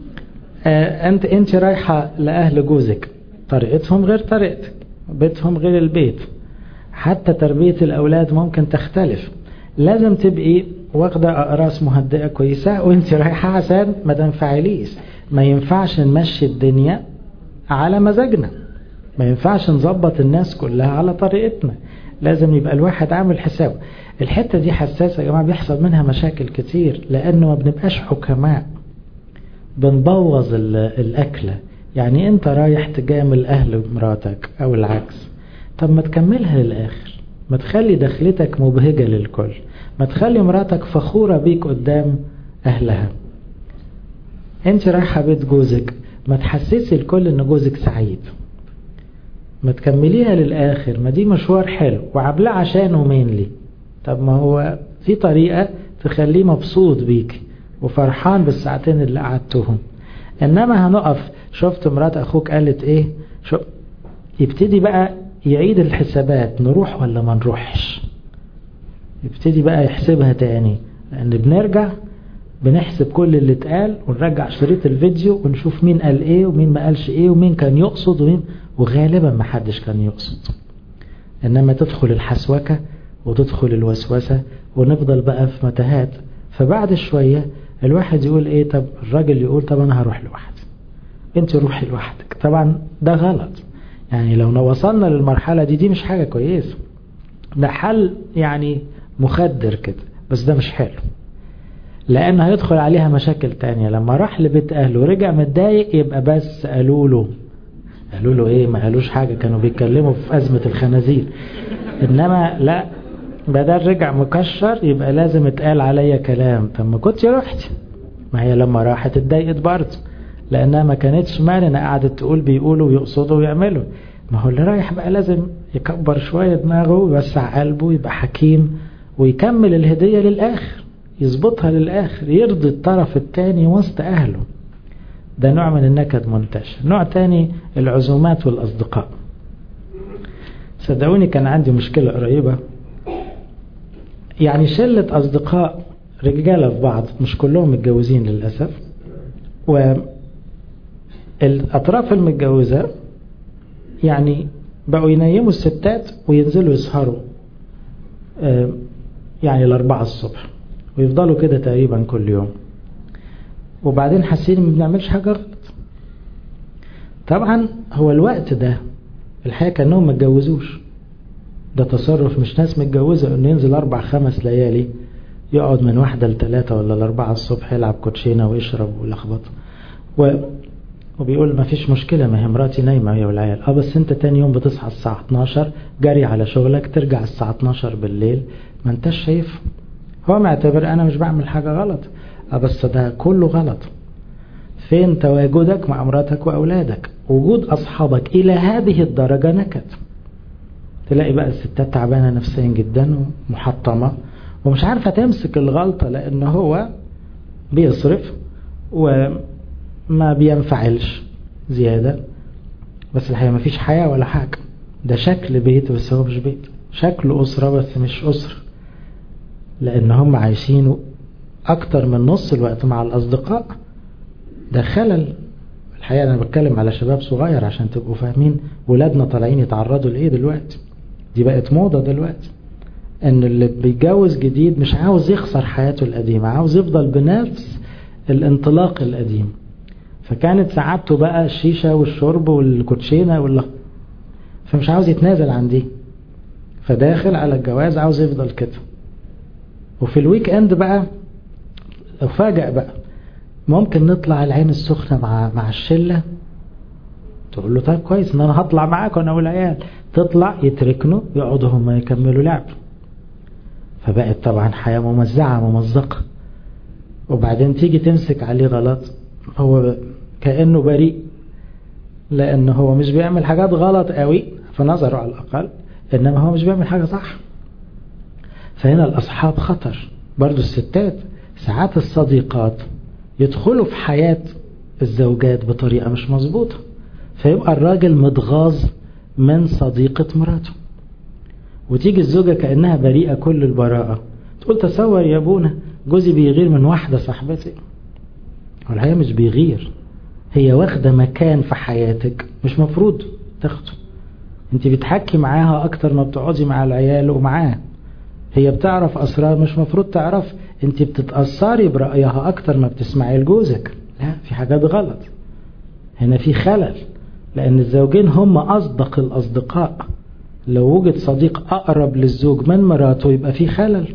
Speaker 1: آه انت انت رايحة لاهل جوزك طريقتهم غير طريقتك بيتهم غير البيت حتى تربية الاولاد ممكن تختلف لازم تبقي واخدة أقراص مهدئة كويسة وانت رايحة عشان ما تنفعليش ما ينفعش نمشي الدنيا على مزاجنا ما ينفعش نظبط الناس كلها على طريقتنا لازم يبقى الواحد عامل حسابه الحتة دي حساسة يا جماعة بيحصل منها مشاكل كتير لأنه ما بنبقاش حكماء بنبوظ الأكلة يعني انت رايح تجامل أهل مراتك أو العكس طب ما تكملها للآخر ما تخلي دخلتك مبهجة للكل ما تخلي مراتك فخورة بيك قدام أهلها انت رايحة بيت جوزك ما تحسسي الكل ان جوزك سعيد ما تكمليها للآخر ما دي مشوار حلو وعاملاه عشانه مينلي طب ما هو في طريقة تخليه مبسوط بيك وفرحان بالساعتين اللي قعدتهم انما هنقف شفت مرات اخوك قالت ايه شو يبتدي بقى يعيد الحسابات نروح ولا ما نروحش يبتدي بقى يحسبها تاني لان بنرجع بنحسب كل اللي اتقال ونرجع شريط الفيديو ونشوف مين قال ايه ومين ما قالش ايه ومين كان يقصد ومين وغالبا ما حدش كان يقصد انما تدخل الحسوكة وتدخل الوسوسة ونفضل بقى في متاهات فبعد شوية الواحد يقول ايه طب الراجل يقول طب انا هروح لوحدي انت روحي لوحدك طبعا ده غلط يعني لو وصلنا للمرحلة دي دي مش حاجة كويسة ده حل يعني مخدر كده بس ده مش حلو لأن هيدخل عليها مشاكل تانية لما راح لبيت أهله ورجع متضايق يبقى بس قالوا له قالوا له إيه ما قالوش حاجة كانوا بيتكلموا في أزمة الخنازير إنما لا بدل رجع مكشر يبقى لازم اتقال عليا كلام طب ما كنت رحت ما هي لما راحت اتضايقت برضه لأنها ما كانتش مالنا قعدت تقول بيقولوا ويقصدوا ويعملوا ما هو اللي رايح بقى لازم يكبر شوية دماغه ويوسع قلبه يبقى حكيم ويكمل الهدية للآخر يظبطها للآخر يرضي الطرف الثاني وسط أهله ده نوع من النكد منتشر نوع تاني العزومات والأصدقاء صدقوني كان عندي مشكلة قريبة يعني شلة أصدقاء رجالة في بعض مش كلهم متجوزين للأسف والأطراف المتجوزة يعني بقوا ينيموا الستات وينزلوا يسهروا يعني الأربعة الصبح ويفضلوا كده تقريبا كل يوم وبعدين حاسين ما بنعملش حاجة غلط طبعا هو الوقت ده الحقيقة كأنهم ما اتجوزوش ده تصرف مش ناس متجوزة انه ينزل اربع خمس ليالي يقعد من واحدة لثلاثة ولا لأربعة الصبح يلعب كوتشينة ويشرب ويلخبط و... وبيقول ما فيش مشكلة ما هي مراتي نايمة هي والعيال اه بس انت تاني يوم بتصحى الساعة 12 جري على شغلك ترجع الساعة 12 بالليل ما انتش شايف هو معتبر انا مش بعمل حاجة غلط اه بس ده كله غلط فين تواجدك مع مراتك واولادك وجود اصحابك الى هذه الدرجة نكد تلاقي بقى الستات تعبانة نفسيا جدا ومحطمة ومش عارفة تمسك الغلطة لان هو بيصرف وما بينفعلش زيادة بس الحقيقة ما فيش حياة ولا حاجة ده شكل بيت بس هو مش بيت شكل أسرة بس مش أسرة لأن هم عايشين أكتر من نص الوقت مع الأصدقاء ده خلل الحقيقة أنا بتكلم على شباب صغير عشان تبقوا فاهمين ولادنا طالعين يتعرضوا لإيه دلوقتي دي بقت موضة دلوقتي ان اللي بيتجوز جديد مش عاوز يخسر حياته القديمة عاوز يفضل بنفس الانطلاق القديم فكانت سعادته بقى الشيشة والشرب والكوتشينة ولا فمش عاوز يتنازل عن دي فداخل على الجواز عاوز يفضل كده وفي الويك اند بقى افاجئ بقى ممكن نطلع العين السخنة مع مع الشلة تقول له طيب كويس ان انا هطلع معاك انا والعيال تطلع يتركنوا يقعدوا هم يكملوا لعب فبقت طبعا حياة ممزعة ممزقة وبعدين تيجي تمسك عليه غلط هو كأنه بريء لأنه هو مش بيعمل حاجات غلط قوي في نظره على الأقل إنما هو مش بيعمل حاجة صح فهنا الأصحاب خطر برضو الستات ساعات الصديقات يدخلوا في حياة الزوجات بطريقة مش مظبوطة فيبقى الراجل متغاظ من صديقة مراته وتيجي الزوجة كأنها بريئة كل البراءة تقول تصور يا ابونا جوزي بيغير من واحدة صاحبتي والحقيقة مش بيغير هي واخدة مكان في حياتك مش مفروض تاخده انت بتحكي معاها اكتر ما بتقعدي مع العيال ومعاه هي بتعرف اسرار مش مفروض تعرف انت بتتأثري برأيها اكتر ما بتسمعي لجوزك لا في حاجات غلط هنا في خلل لان الزوجين هم اصدق الاصدقاء لو وجد صديق اقرب للزوج من مراته يبقى في خلل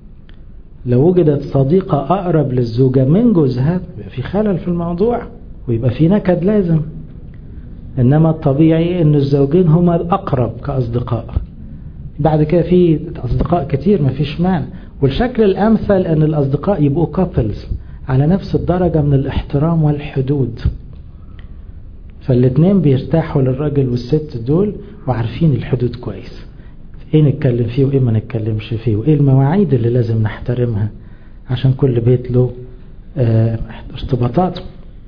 Speaker 1: لو وجدت صديقة أقرب للزوجة من جوزها يبقى في خلل في الموضوع ويبقى في نكد لازم إنما الطبيعي إن الزوجين هما الأقرب كأصدقاء بعد كده في أصدقاء كتير ما فيش مانع والشكل الأمثل أن الأصدقاء يبقوا كابلز على نفس الدرجة من الاحترام والحدود فالاتنين بيرتاحوا للراجل والست دول وعارفين الحدود كويس ايه نتكلم فيه وايه ما نتكلمش فيه وايه المواعيد اللي لازم نحترمها عشان كل بيت له اه ارتباطاته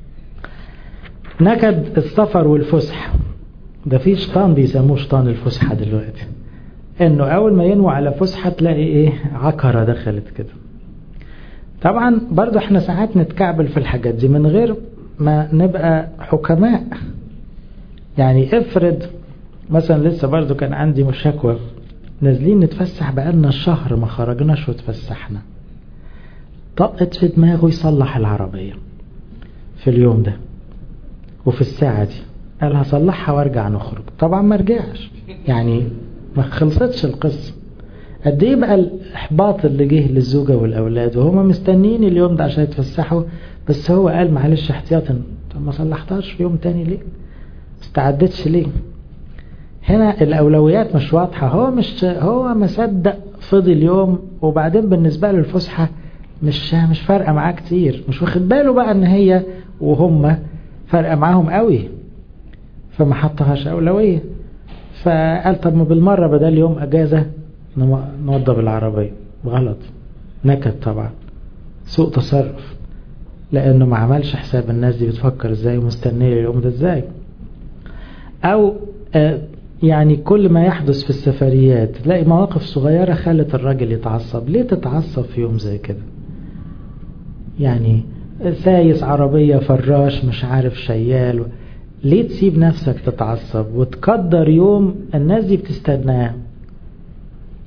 Speaker 1: نكد السفر والفسح ده في شيطان بيسموه شيطان الفسحة دلوقتي انه اول ما ينوى على فسحة تلاقي ايه عكرة دخلت كده طبعا برضو احنا ساعات نتكعبل في الحاجات دي من غير ما نبقى حكماء يعني افرض مثلا لسه برضو كان عندي مشاكوى نازلين نتفسح بقالنا الشهر ما خرجناش وتفسحنا طقت في دماغه يصلح العربية في اليوم ده وفي الساعة دي قال هصلحها وارجع نخرج طبعا ما رجعش يعني ما خلصتش القصة قد ايه بقى الاحباط اللي جه للزوجة والاولاد وهم مستنيين اليوم ده عشان يتفسحوا بس هو قال معلش احتياطا طب ما صلحتهاش في يوم تاني ليه استعدتش ليه هنا الأولويات مش واضحة هو مش هو ما صدق فضل يوم وبعدين بالنسبة له الفسحة مش مش فارقة معاه كتير مش واخد باله بقى ان هي وهم فارقة معاهم قوي فما حطهاش أولوية فقال طب ما بالمرة بدل يوم أجازة نوضب العربية غلط نكد طبعا سوء تصرف لأنه ما عملش حساب الناس دي بتفكر ازاي ومستنية اليوم ده ازاي أو آه يعني كل ما يحدث في السفريات تلاقي مواقف صغيرة خلت الراجل يتعصب ليه تتعصب في يوم زي كده يعني سايس عربية فراش مش عارف شيال ليه تسيب نفسك تتعصب وتقدر يوم الناس دي بتستناه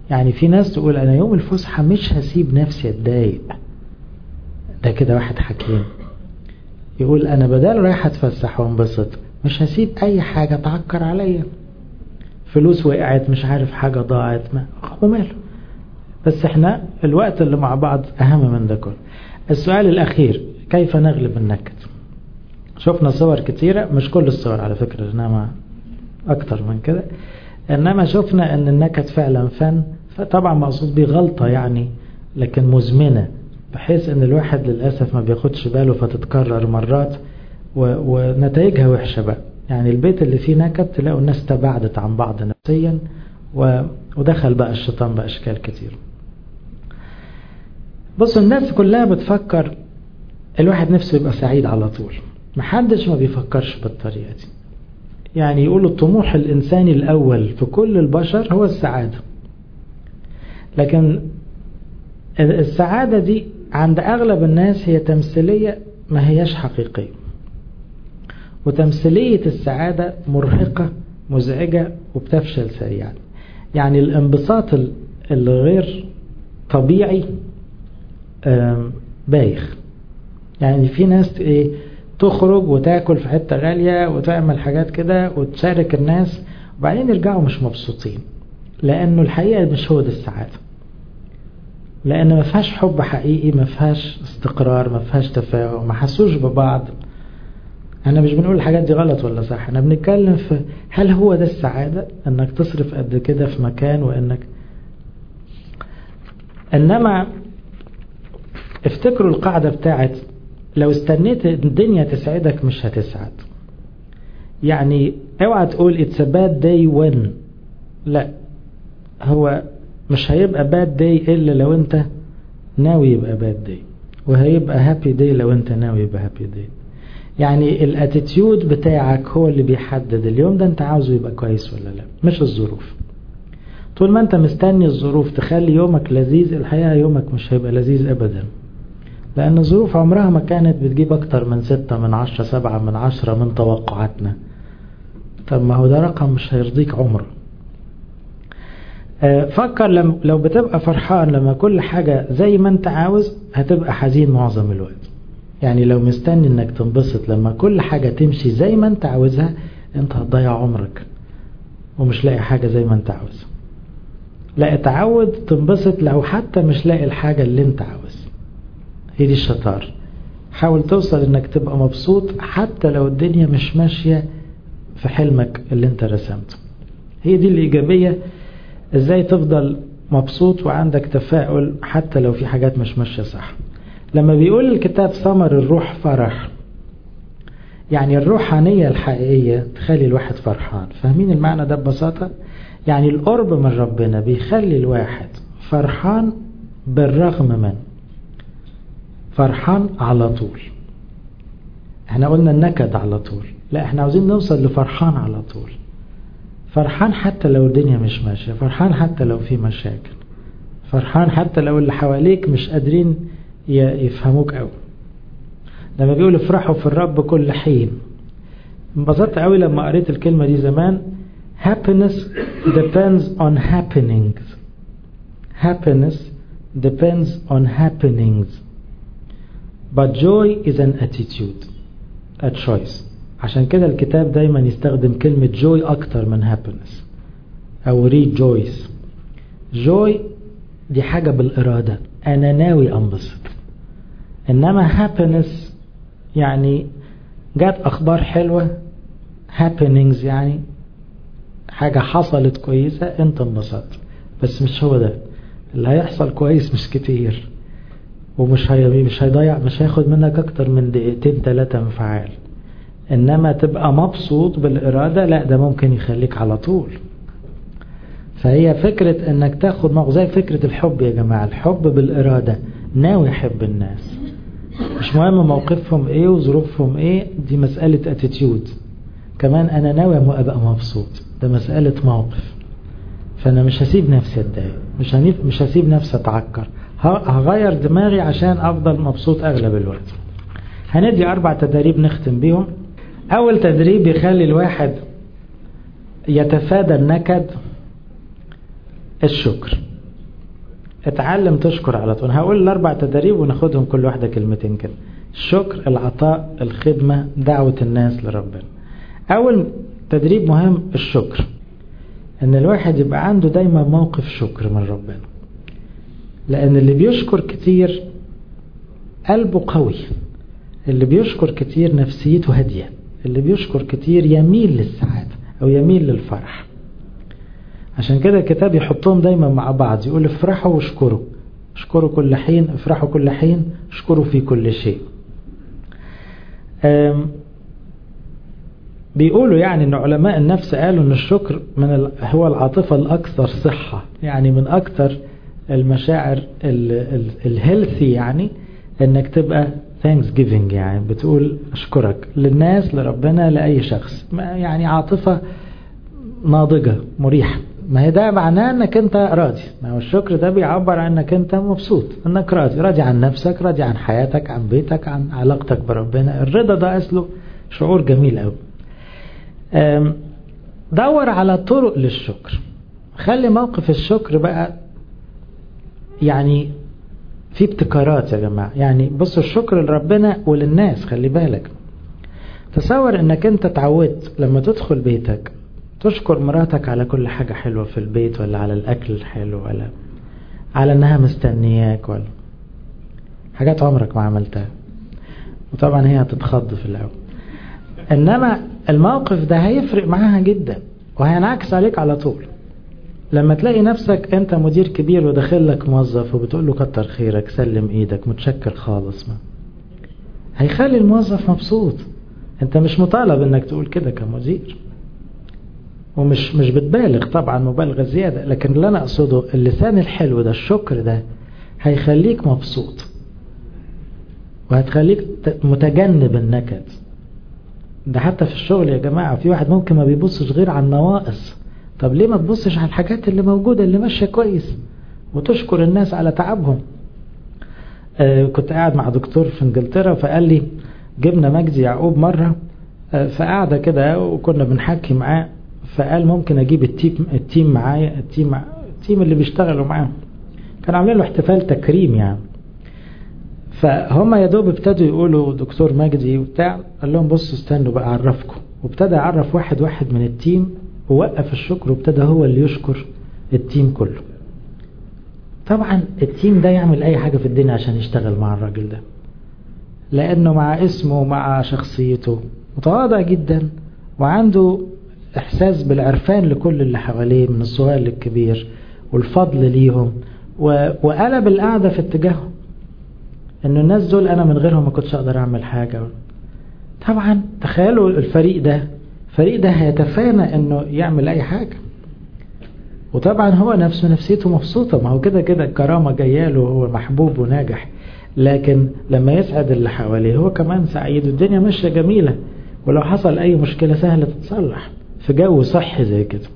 Speaker 1: يعني في ناس تقول انا يوم الفسحة مش هسيب نفسي اتضايق ده كده واحد حكيم يقول انا بدل رايح اتفسح وانبسط مش هسيب اي حاجة تعكر عليا فلوس وقعت مش عارف حاجة ضاعت ما وماله بس احنا الوقت اللي مع بعض اهم من ده كله السؤال الاخير كيف نغلب النكد شفنا صور كتيرة مش كل الصور على فكرة انما اكتر من كده انما شفنا ان النكد فعلا فن فطبعا مقصود بيه غلطة يعني لكن مزمنة بحيث ان الواحد للأسف ما بياخدش باله فتتكرر مرات ونتائجها وحشة بقى يعني البيت اللي فيه نكد تلاقوا الناس تباعدت عن بعض نفسيا ودخل بقى الشيطان بأشكال كتير بصوا الناس كلها بتفكر الواحد نفسه يبقى سعيد على طول محدش ما بيفكرش بالطريقة دي يعني يقولوا الطموح الإنساني الأول في كل البشر هو السعادة لكن السعادة دي عند أغلب الناس هي تمثيلية ما هياش حقيقية وتمثيلية السعادة مرهقة مزعجة وبتفشل سريعا يعني الانبساط الغير طبيعي بايخ يعني في ناس ايه تخرج وتاكل في حتة غالية وتعمل حاجات كده وتشارك الناس وبعدين يرجعوا مش مبسوطين لانه الحقيقة مش هو ده السعادة لان ما فيهاش حب حقيقي ما فيهاش استقرار ما فيهاش تفاهم ما حسوش ببعض احنا مش بنقول الحاجات دي غلط ولا صح احنا بنتكلم في هل هو ده السعادة انك تصرف قد كده في مكان وانك انما افتكروا القاعدة بتاعت لو استنيت الدنيا تسعدك مش هتسعد يعني اوعى تقول اتس باد داي وين لا هو مش هيبقى باد داي الا لو انت ناوي يبقى باد داي وهيبقى هابي داي لو انت ناوي يبقى هابي داي يعني الاتيتيود بتاعك هو اللي بيحدد اليوم ده انت عاوزه يبقى كويس ولا لا مش الظروف طول ما انت مستني الظروف تخلي يومك لذيذ الحقيقة يومك مش هيبقى لذيذ ابدا لان الظروف عمرها ما كانت بتجيب اكتر من ستة من عشرة سبعة من عشرة من توقعاتنا طب ما هو ده رقم مش هيرضيك عمره فكر لو بتبقى فرحان لما كل حاجة زي ما انت عاوز هتبقى حزين معظم الوقت يعني لو مستني انك تنبسط لما كل حاجة تمشي زي ما انت عاوزها انت هتضيع عمرك ومش لاقي حاجة زي ما انت عاوزها لا اتعود تنبسط لو حتى مش لاقي الحاجة اللي انت عاوزها هي دي الشطار حاول توصل انك تبقى مبسوط حتى لو الدنيا مش ماشية في حلمك اللي انت رسمته هي دي الإيجابية ازاي تفضل مبسوط وعندك تفاؤل حتى لو في حاجات مش ماشية صح لما بيقول الكتاب ثمر الروح فرح يعني الروحانية الحقيقية تخلي الواحد فرحان فاهمين المعنى ده ببساطة يعني القرب من ربنا بيخلي الواحد فرحان بالرغم من فرحان على طول احنا قلنا النكد على طول لا احنا عاوزين نوصل لفرحان على طول فرحان حتى لو الدنيا مش ماشية فرحان حتى لو في مشاكل فرحان حتى لو اللي حواليك مش قادرين يفهموك قوي لما بيقول افرحوا في الرب كل حين انبسطت قوي لما قريت الكلمة دي زمان happiness depends on happenings happiness depends on happenings but joy is an attitude a choice عشان كده الكتاب دايما يستخدم كلمة joy أكتر من happiness أو rejoice joy دي حاجة بالإرادة أنا ناوي أنبسط إنما happiness يعني جات أخبار حلوة happenings يعني حاجة حصلت كويسة أنت انبسطت بس مش هو ده اللي هيحصل كويس مش كتير ومش هي مش هيضيع مش هياخد منك أكتر من دقيقتين ثلاثة انفعال إنما تبقى مبسوط بالإرادة لا ده ممكن يخليك على طول فهي فكرة انك تاخد موقف زي فكرة الحب يا جماعة الحب بالإرادة ناوي يحب الناس مش مهم موقفهم ايه وظروفهم ايه دي مسألة اتيتيود كمان انا ناوي ابقى مبسوط ده مسألة موقف فانا مش هسيب نفسي اتضايق مش هنيف مش هسيب نفسي اتعكر هغير دماغي عشان افضل مبسوط اغلب الوقت هندي اربع تدريب نختم بيهم اول تدريب يخلي الواحد يتفادى النكد الشكر اتعلم تشكر على طول هقول الاربع تدريب وناخدهم كل واحدة كلمتين كده الشكر العطاء الخدمة دعوة الناس لربنا اول تدريب مهم الشكر ان الواحد يبقى عنده دايما موقف شكر من ربنا لان اللي بيشكر كتير قلبه قوي اللي بيشكر كتير نفسيته هادية اللي بيشكر كتير يميل للسعادة او يميل للفرح عشان كده الكتاب يحطهم دايما مع بعض يقول افرحوا واشكروا اشكروا كل حين افرحوا كل حين اشكروا في كل شيء بيقولوا يعني ان علماء النفس قالوا ان الشكر من هو العاطفة الاكثر صحة يعني من اكثر المشاعر الهيلثي يعني انك تبقى ثانكس جيفنج يعني بتقول اشكرك للناس لربنا لاي شخص يعني عاطفة ناضجة مريحة ما هي ده معناه انك انت راضي ما هو الشكر ده بيعبر عن انك انت مبسوط انك راضي راضي عن نفسك راضي عن حياتك عن بيتك عن علاقتك بربنا الرضا ده اصله شعور جميل قوي دور على طرق للشكر خلي موقف الشكر بقى يعني في ابتكارات يا جماعة يعني بصوا الشكر لربنا وللناس خلي بالك تصور انك انت اتعودت لما تدخل بيتك تشكر مراتك على كل حاجة حلوة في البيت ولا على الأكل الحلو ولا على أنها مستنياك ولا حاجات عمرك ما عملتها وطبعا هي هتتخض في الأول إنما الموقف ده هيفرق معاها جدا وهينعكس عليك على طول لما تلاقي نفسك انت مدير كبير وداخل لك موظف وبتقول له كتر خيرك سلم ايدك متشكر خالص ما هيخلي الموظف مبسوط انت مش مطالب انك تقول كده كمدير ومش مش بتبالغ طبعا مبالغة زيادة لكن اللي أنا أقصده اللسان الحلو ده الشكر ده هيخليك مبسوط وهتخليك متجنب النكد ده حتى في الشغل يا جماعة في واحد ممكن ما بيبصش غير على النواقص طب ليه ما تبصش على الحاجات اللي موجودة اللي ماشية كويس وتشكر الناس على تعبهم آه كنت قاعد مع دكتور في انجلترا فقال لي جبنا مجدي يعقوب مرة آه فقعدة كده وكنا بنحكي معاه فقال ممكن اجيب التيم التيم معايا التيم التيم اللي بيشتغلوا معاه كانوا عاملين له احتفال تكريم يعني فهم يا دوب ابتدوا يقولوا دكتور مجدي وبتاع قال لهم بصوا استنوا بقى اعرفكم وابتدى يعرف واحد واحد من التيم ووقف الشكر وابتدى هو اللي يشكر التيم كله طبعا التيم ده يعمل اي حاجة في الدنيا عشان يشتغل مع الراجل ده لانه مع اسمه ومع شخصيته متواضع جدا وعنده احساس بالعرفان لكل اللي حواليه من الصغير للكبير والفضل ليهم وقلب القعدة في اتجاههم انه الناس دول انا من غيرهم ما كنتش اقدر اعمل حاجة طبعا تخيلوا الفريق ده الفريق ده هيتفانى انه يعمل اي حاجة وطبعا هو نفسه نفسيته مبسوطة ما هو كده كده الكرامة جاياله هو محبوب وناجح لكن لما يسعد اللي حواليه هو كمان سعيد والدنيا ماشية جميلة ولو حصل اي مشكلة سهلة تتصلح في جو صحي زي كده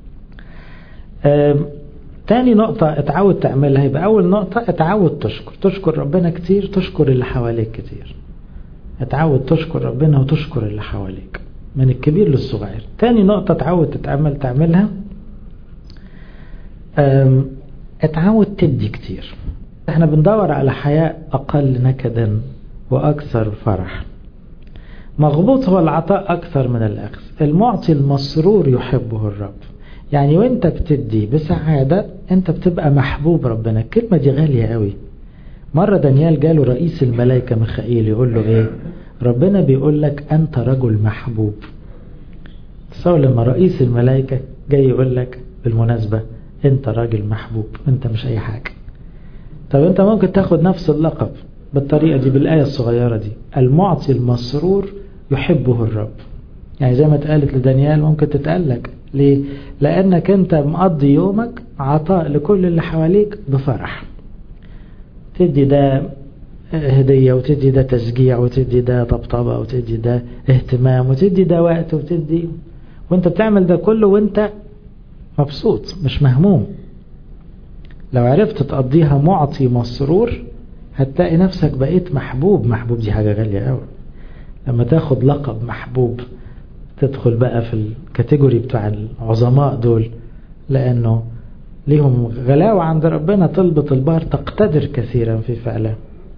Speaker 1: تاني نقطة اتعود تعملها يبقى أول نقطة اتعود تشكر تشكر ربنا كتير تشكر اللي حواليك كتير اتعود تشكر ربنا وتشكر اللي حواليك من الكبير للصغير تاني نقطة اتعود تتعمل تعملها اتعود تدي كتير احنا بندور على حياة أقل نكدا وأكثر فرح مغبوط هو العطاء أكثر من الأخذ المعطي المسرور يحبه الرب يعني وانت بتدي بسعادة انت بتبقى محبوب ربنا الكلمة دي غالية قوي مرة دانيال جاله رئيس الملائكة ميخائيل يقول له ايه ربنا بيقول لك انت رجل محبوب تصور لما رئيس الملائكة جاي يقول لك بالمناسبة انت راجل محبوب انت مش اي حاجة طب انت ممكن تاخد نفس اللقب بالطريقة دي بالآية الصغيرة دي المعطي المسرور يحبه الرب يعني زي ما اتقالت لدانيال ممكن تتقال لك ليه لانك انت مقضي يومك عطاء لكل اللي حواليك بفرح تدي ده هدية وتدي ده تشجيع وتدي ده طبطبة وتدي ده اهتمام وتدي ده وقت وتدي وانت بتعمل ده كله وانت مبسوط مش مهموم لو عرفت تقضيها معطي مسرور هتلاقي نفسك بقيت محبوب محبوب دي حاجة غالية قوي لما تاخد لقب محبوب تدخل بقى في الكاتيجوري بتاع العظماء دول لأنه ليهم غلاوة عند ربنا طلبة البار تقتدر كثيرا في فعلها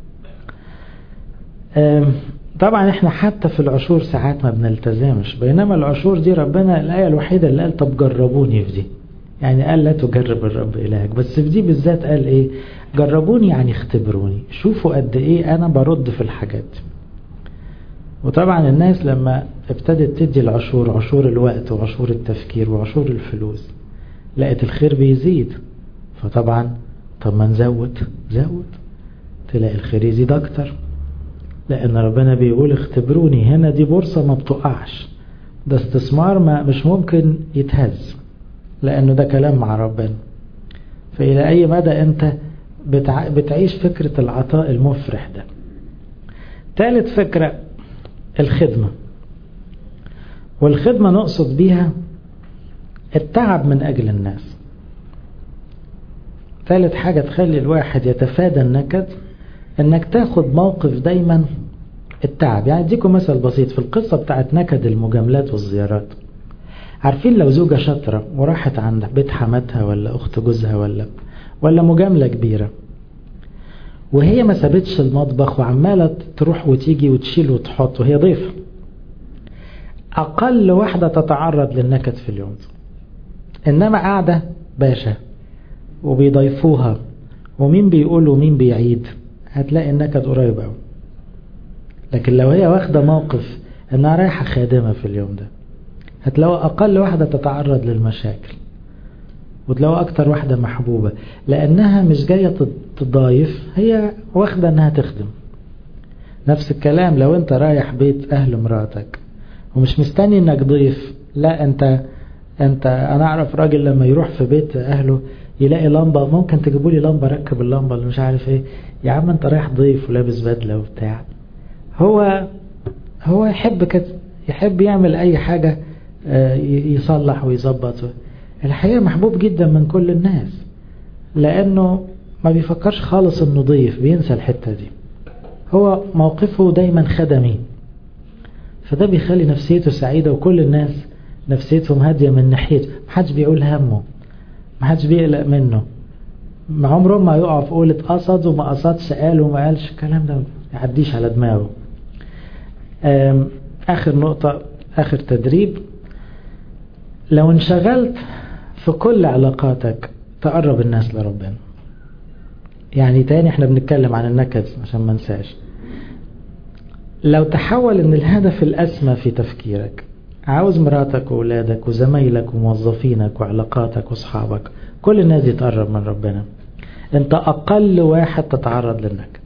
Speaker 1: طبعا احنا حتى في العشور ساعات ما بنلتزمش بينما العشور دي ربنا الآية الوحيدة اللي قال طب جربوني في دي يعني قال لا تجرب الرب إلهك بس في دي بالذات قال ايه جربوني يعني اختبروني شوفوا قد ايه انا برد في الحاجات وطبعا الناس لما ابتدت تدي العشور عشور الوقت وعشور التفكير وعشور الفلوس لقت الخير بيزيد فطبعا طب ما نزود زود تلاقي الخير يزيد اكتر لان ربنا بيقول اختبروني هنا دي بورصة ما بتقعش ده استثمار ما مش ممكن يتهز لانه ده كلام مع ربنا فالى اي مدى انت بتع... بتعيش فكرة العطاء المفرح ده ثالث فكرة الخدمة والخدمة نقصد بيها التعب من أجل الناس ثالث حاجة تخلي الواحد يتفادى النكد انك تاخد موقف دايما التعب يعني اديكم مثل بسيط في القصة بتاعت نكد المجاملات والزيارات عارفين لو زوجة شاطرة وراحت عند بيت حماتها ولا اخت جوزها ولا ولا مجاملة كبيرة وهي ما سابتش المطبخ وعمالة تروح وتيجي وتشيل وتحط وهي ضيفة أقل واحدة تتعرض للنكد في اليوم ده إنما قاعدة باشا وبيضيفوها ومين بيقول ومين بيعيد هتلاقي النكد قريب قوي لكن لو هي واخدة موقف انها رايحة خادمة في اليوم ده هتلاقوا اقل واحدة تتعرض للمشاكل وتلاقوا اكتر واحدة محبوبة لانها مش جاية تضايف هي واخدة انها تخدم نفس الكلام لو انت رايح بيت اهل مراتك ومش مستني انك ضيف لا انت انت انا اعرف راجل لما يروح في بيت اهله يلاقي لمبة ممكن تجيبوا لي لمبة ركب اللمبة اللي مش عارف ايه يا عم انت رايح ضيف ولابس بدلة وبتاع هو هو يحب كده يحب يعمل اي حاجة يصلح ويظبط الحقيقة محبوب جدا من كل الناس لانه ما بيفكرش خالص انه ضيف بينسى الحتة دي هو موقفه دايما خدمي فده بيخلي نفسيته سعيدة وكل الناس نفسيتهم هادية من ناحيته محدش بيقول همه محدش بيقلق منه ما عمرهم ما يقع في قولة قصد وما قصدش قال وما قالش الكلام ده يعديش على دماغه آخر نقطة آخر تدريب لو انشغلت في كل علاقاتك تقرب الناس لربنا يعني تاني احنا بنتكلم عن النكد عشان ما ننساش لو تحول ان الهدف الاسمى في تفكيرك عاوز مراتك وولادك وزمايلك وموظفينك وعلاقاتك واصحابك كل الناس دي تقرب من ربنا انت اقل واحد تتعرض للنكد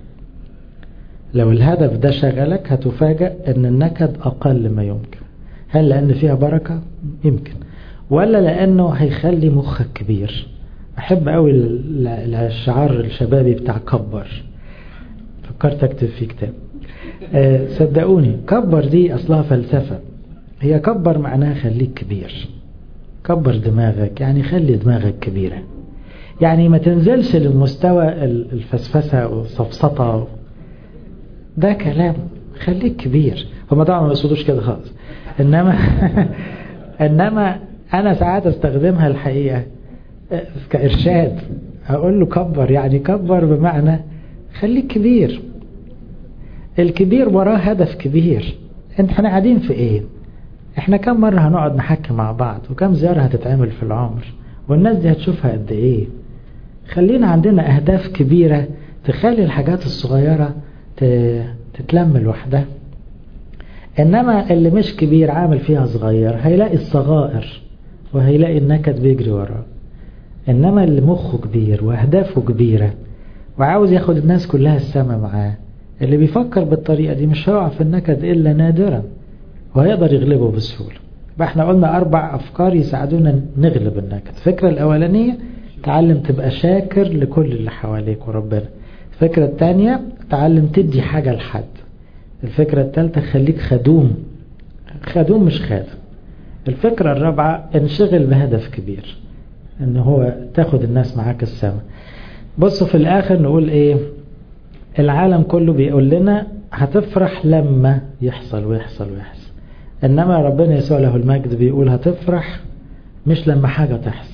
Speaker 1: لو الهدف ده شغلك هتفاجأ ان النكد اقل ما يمكن هل لان فيها بركة يمكن ولا لانه هيخلي مخك كبير احب قوي الشعار الشبابي بتاع كبر فكرت اكتب فيه كتاب أه صدقوني كبر دي اصلها فلسفة هي كبر معناها خليك كبير كبر دماغك يعني خلي دماغك كبيرة يعني ما تنزلش للمستوى الفسفسة والصفصطة ده كلام خليك كبير هما طبعا ما يقصدوش كده خالص انما انما انا ساعات استخدمها الحقيقة كإرشاد اقول له كبر يعني كبر بمعنى خليك كبير الكبير وراه هدف كبير انت احنا قاعدين في ايه احنا كم مرة هنقعد نحكي مع بعض وكم زيارة هتتعمل في العمر والناس دي هتشوفها قد ايه خلينا عندنا اهداف كبيرة تخلي الحاجات الصغيرة تتلم لوحدها انما اللي مش كبير عامل فيها صغير هيلاقي الصغائر وهيلاقي النكد بيجري وراه انما اللي مخه كبير واهدافه كبيرة وعاوز ياخد الناس كلها السما معاه اللي بيفكر بالطريقة دي مش هيقع في النكد الا نادرا وهيقدر يغلبه بسهولة احنا قلنا اربع افكار يساعدونا نغلب النكد الفكرة الاولانية تعلم تبقى شاكر لكل اللي حواليك وربنا الفكرة الثانية تعلم تدي حاجة لحد الفكرة الثالثة خليك خدوم خدوم مش خادم الفكرة الرابعة انشغل بهدف كبير ان هو تاخد الناس معاك السما بصوا في الاخر نقول ايه العالم كله بيقول لنا هتفرح لما يحصل ويحصل ويحصل انما ربنا يسوع له المجد بيقول هتفرح مش لما حاجة تحصل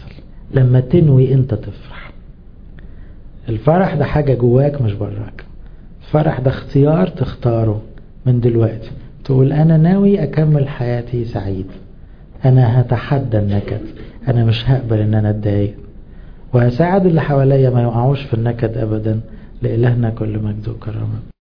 Speaker 1: لما تنوي انت تفرح الفرح ده حاجة جواك مش براك الفرح ده اختيار تختاره من دلوقتي تقول انا ناوي اكمل حياتي سعيد انا هتحدى النكد انا مش هقبل ان انا اتضايق وهساعد اللي حواليا ما يقعوش في النكد ابدا لإلهنا كل مجد وكرامه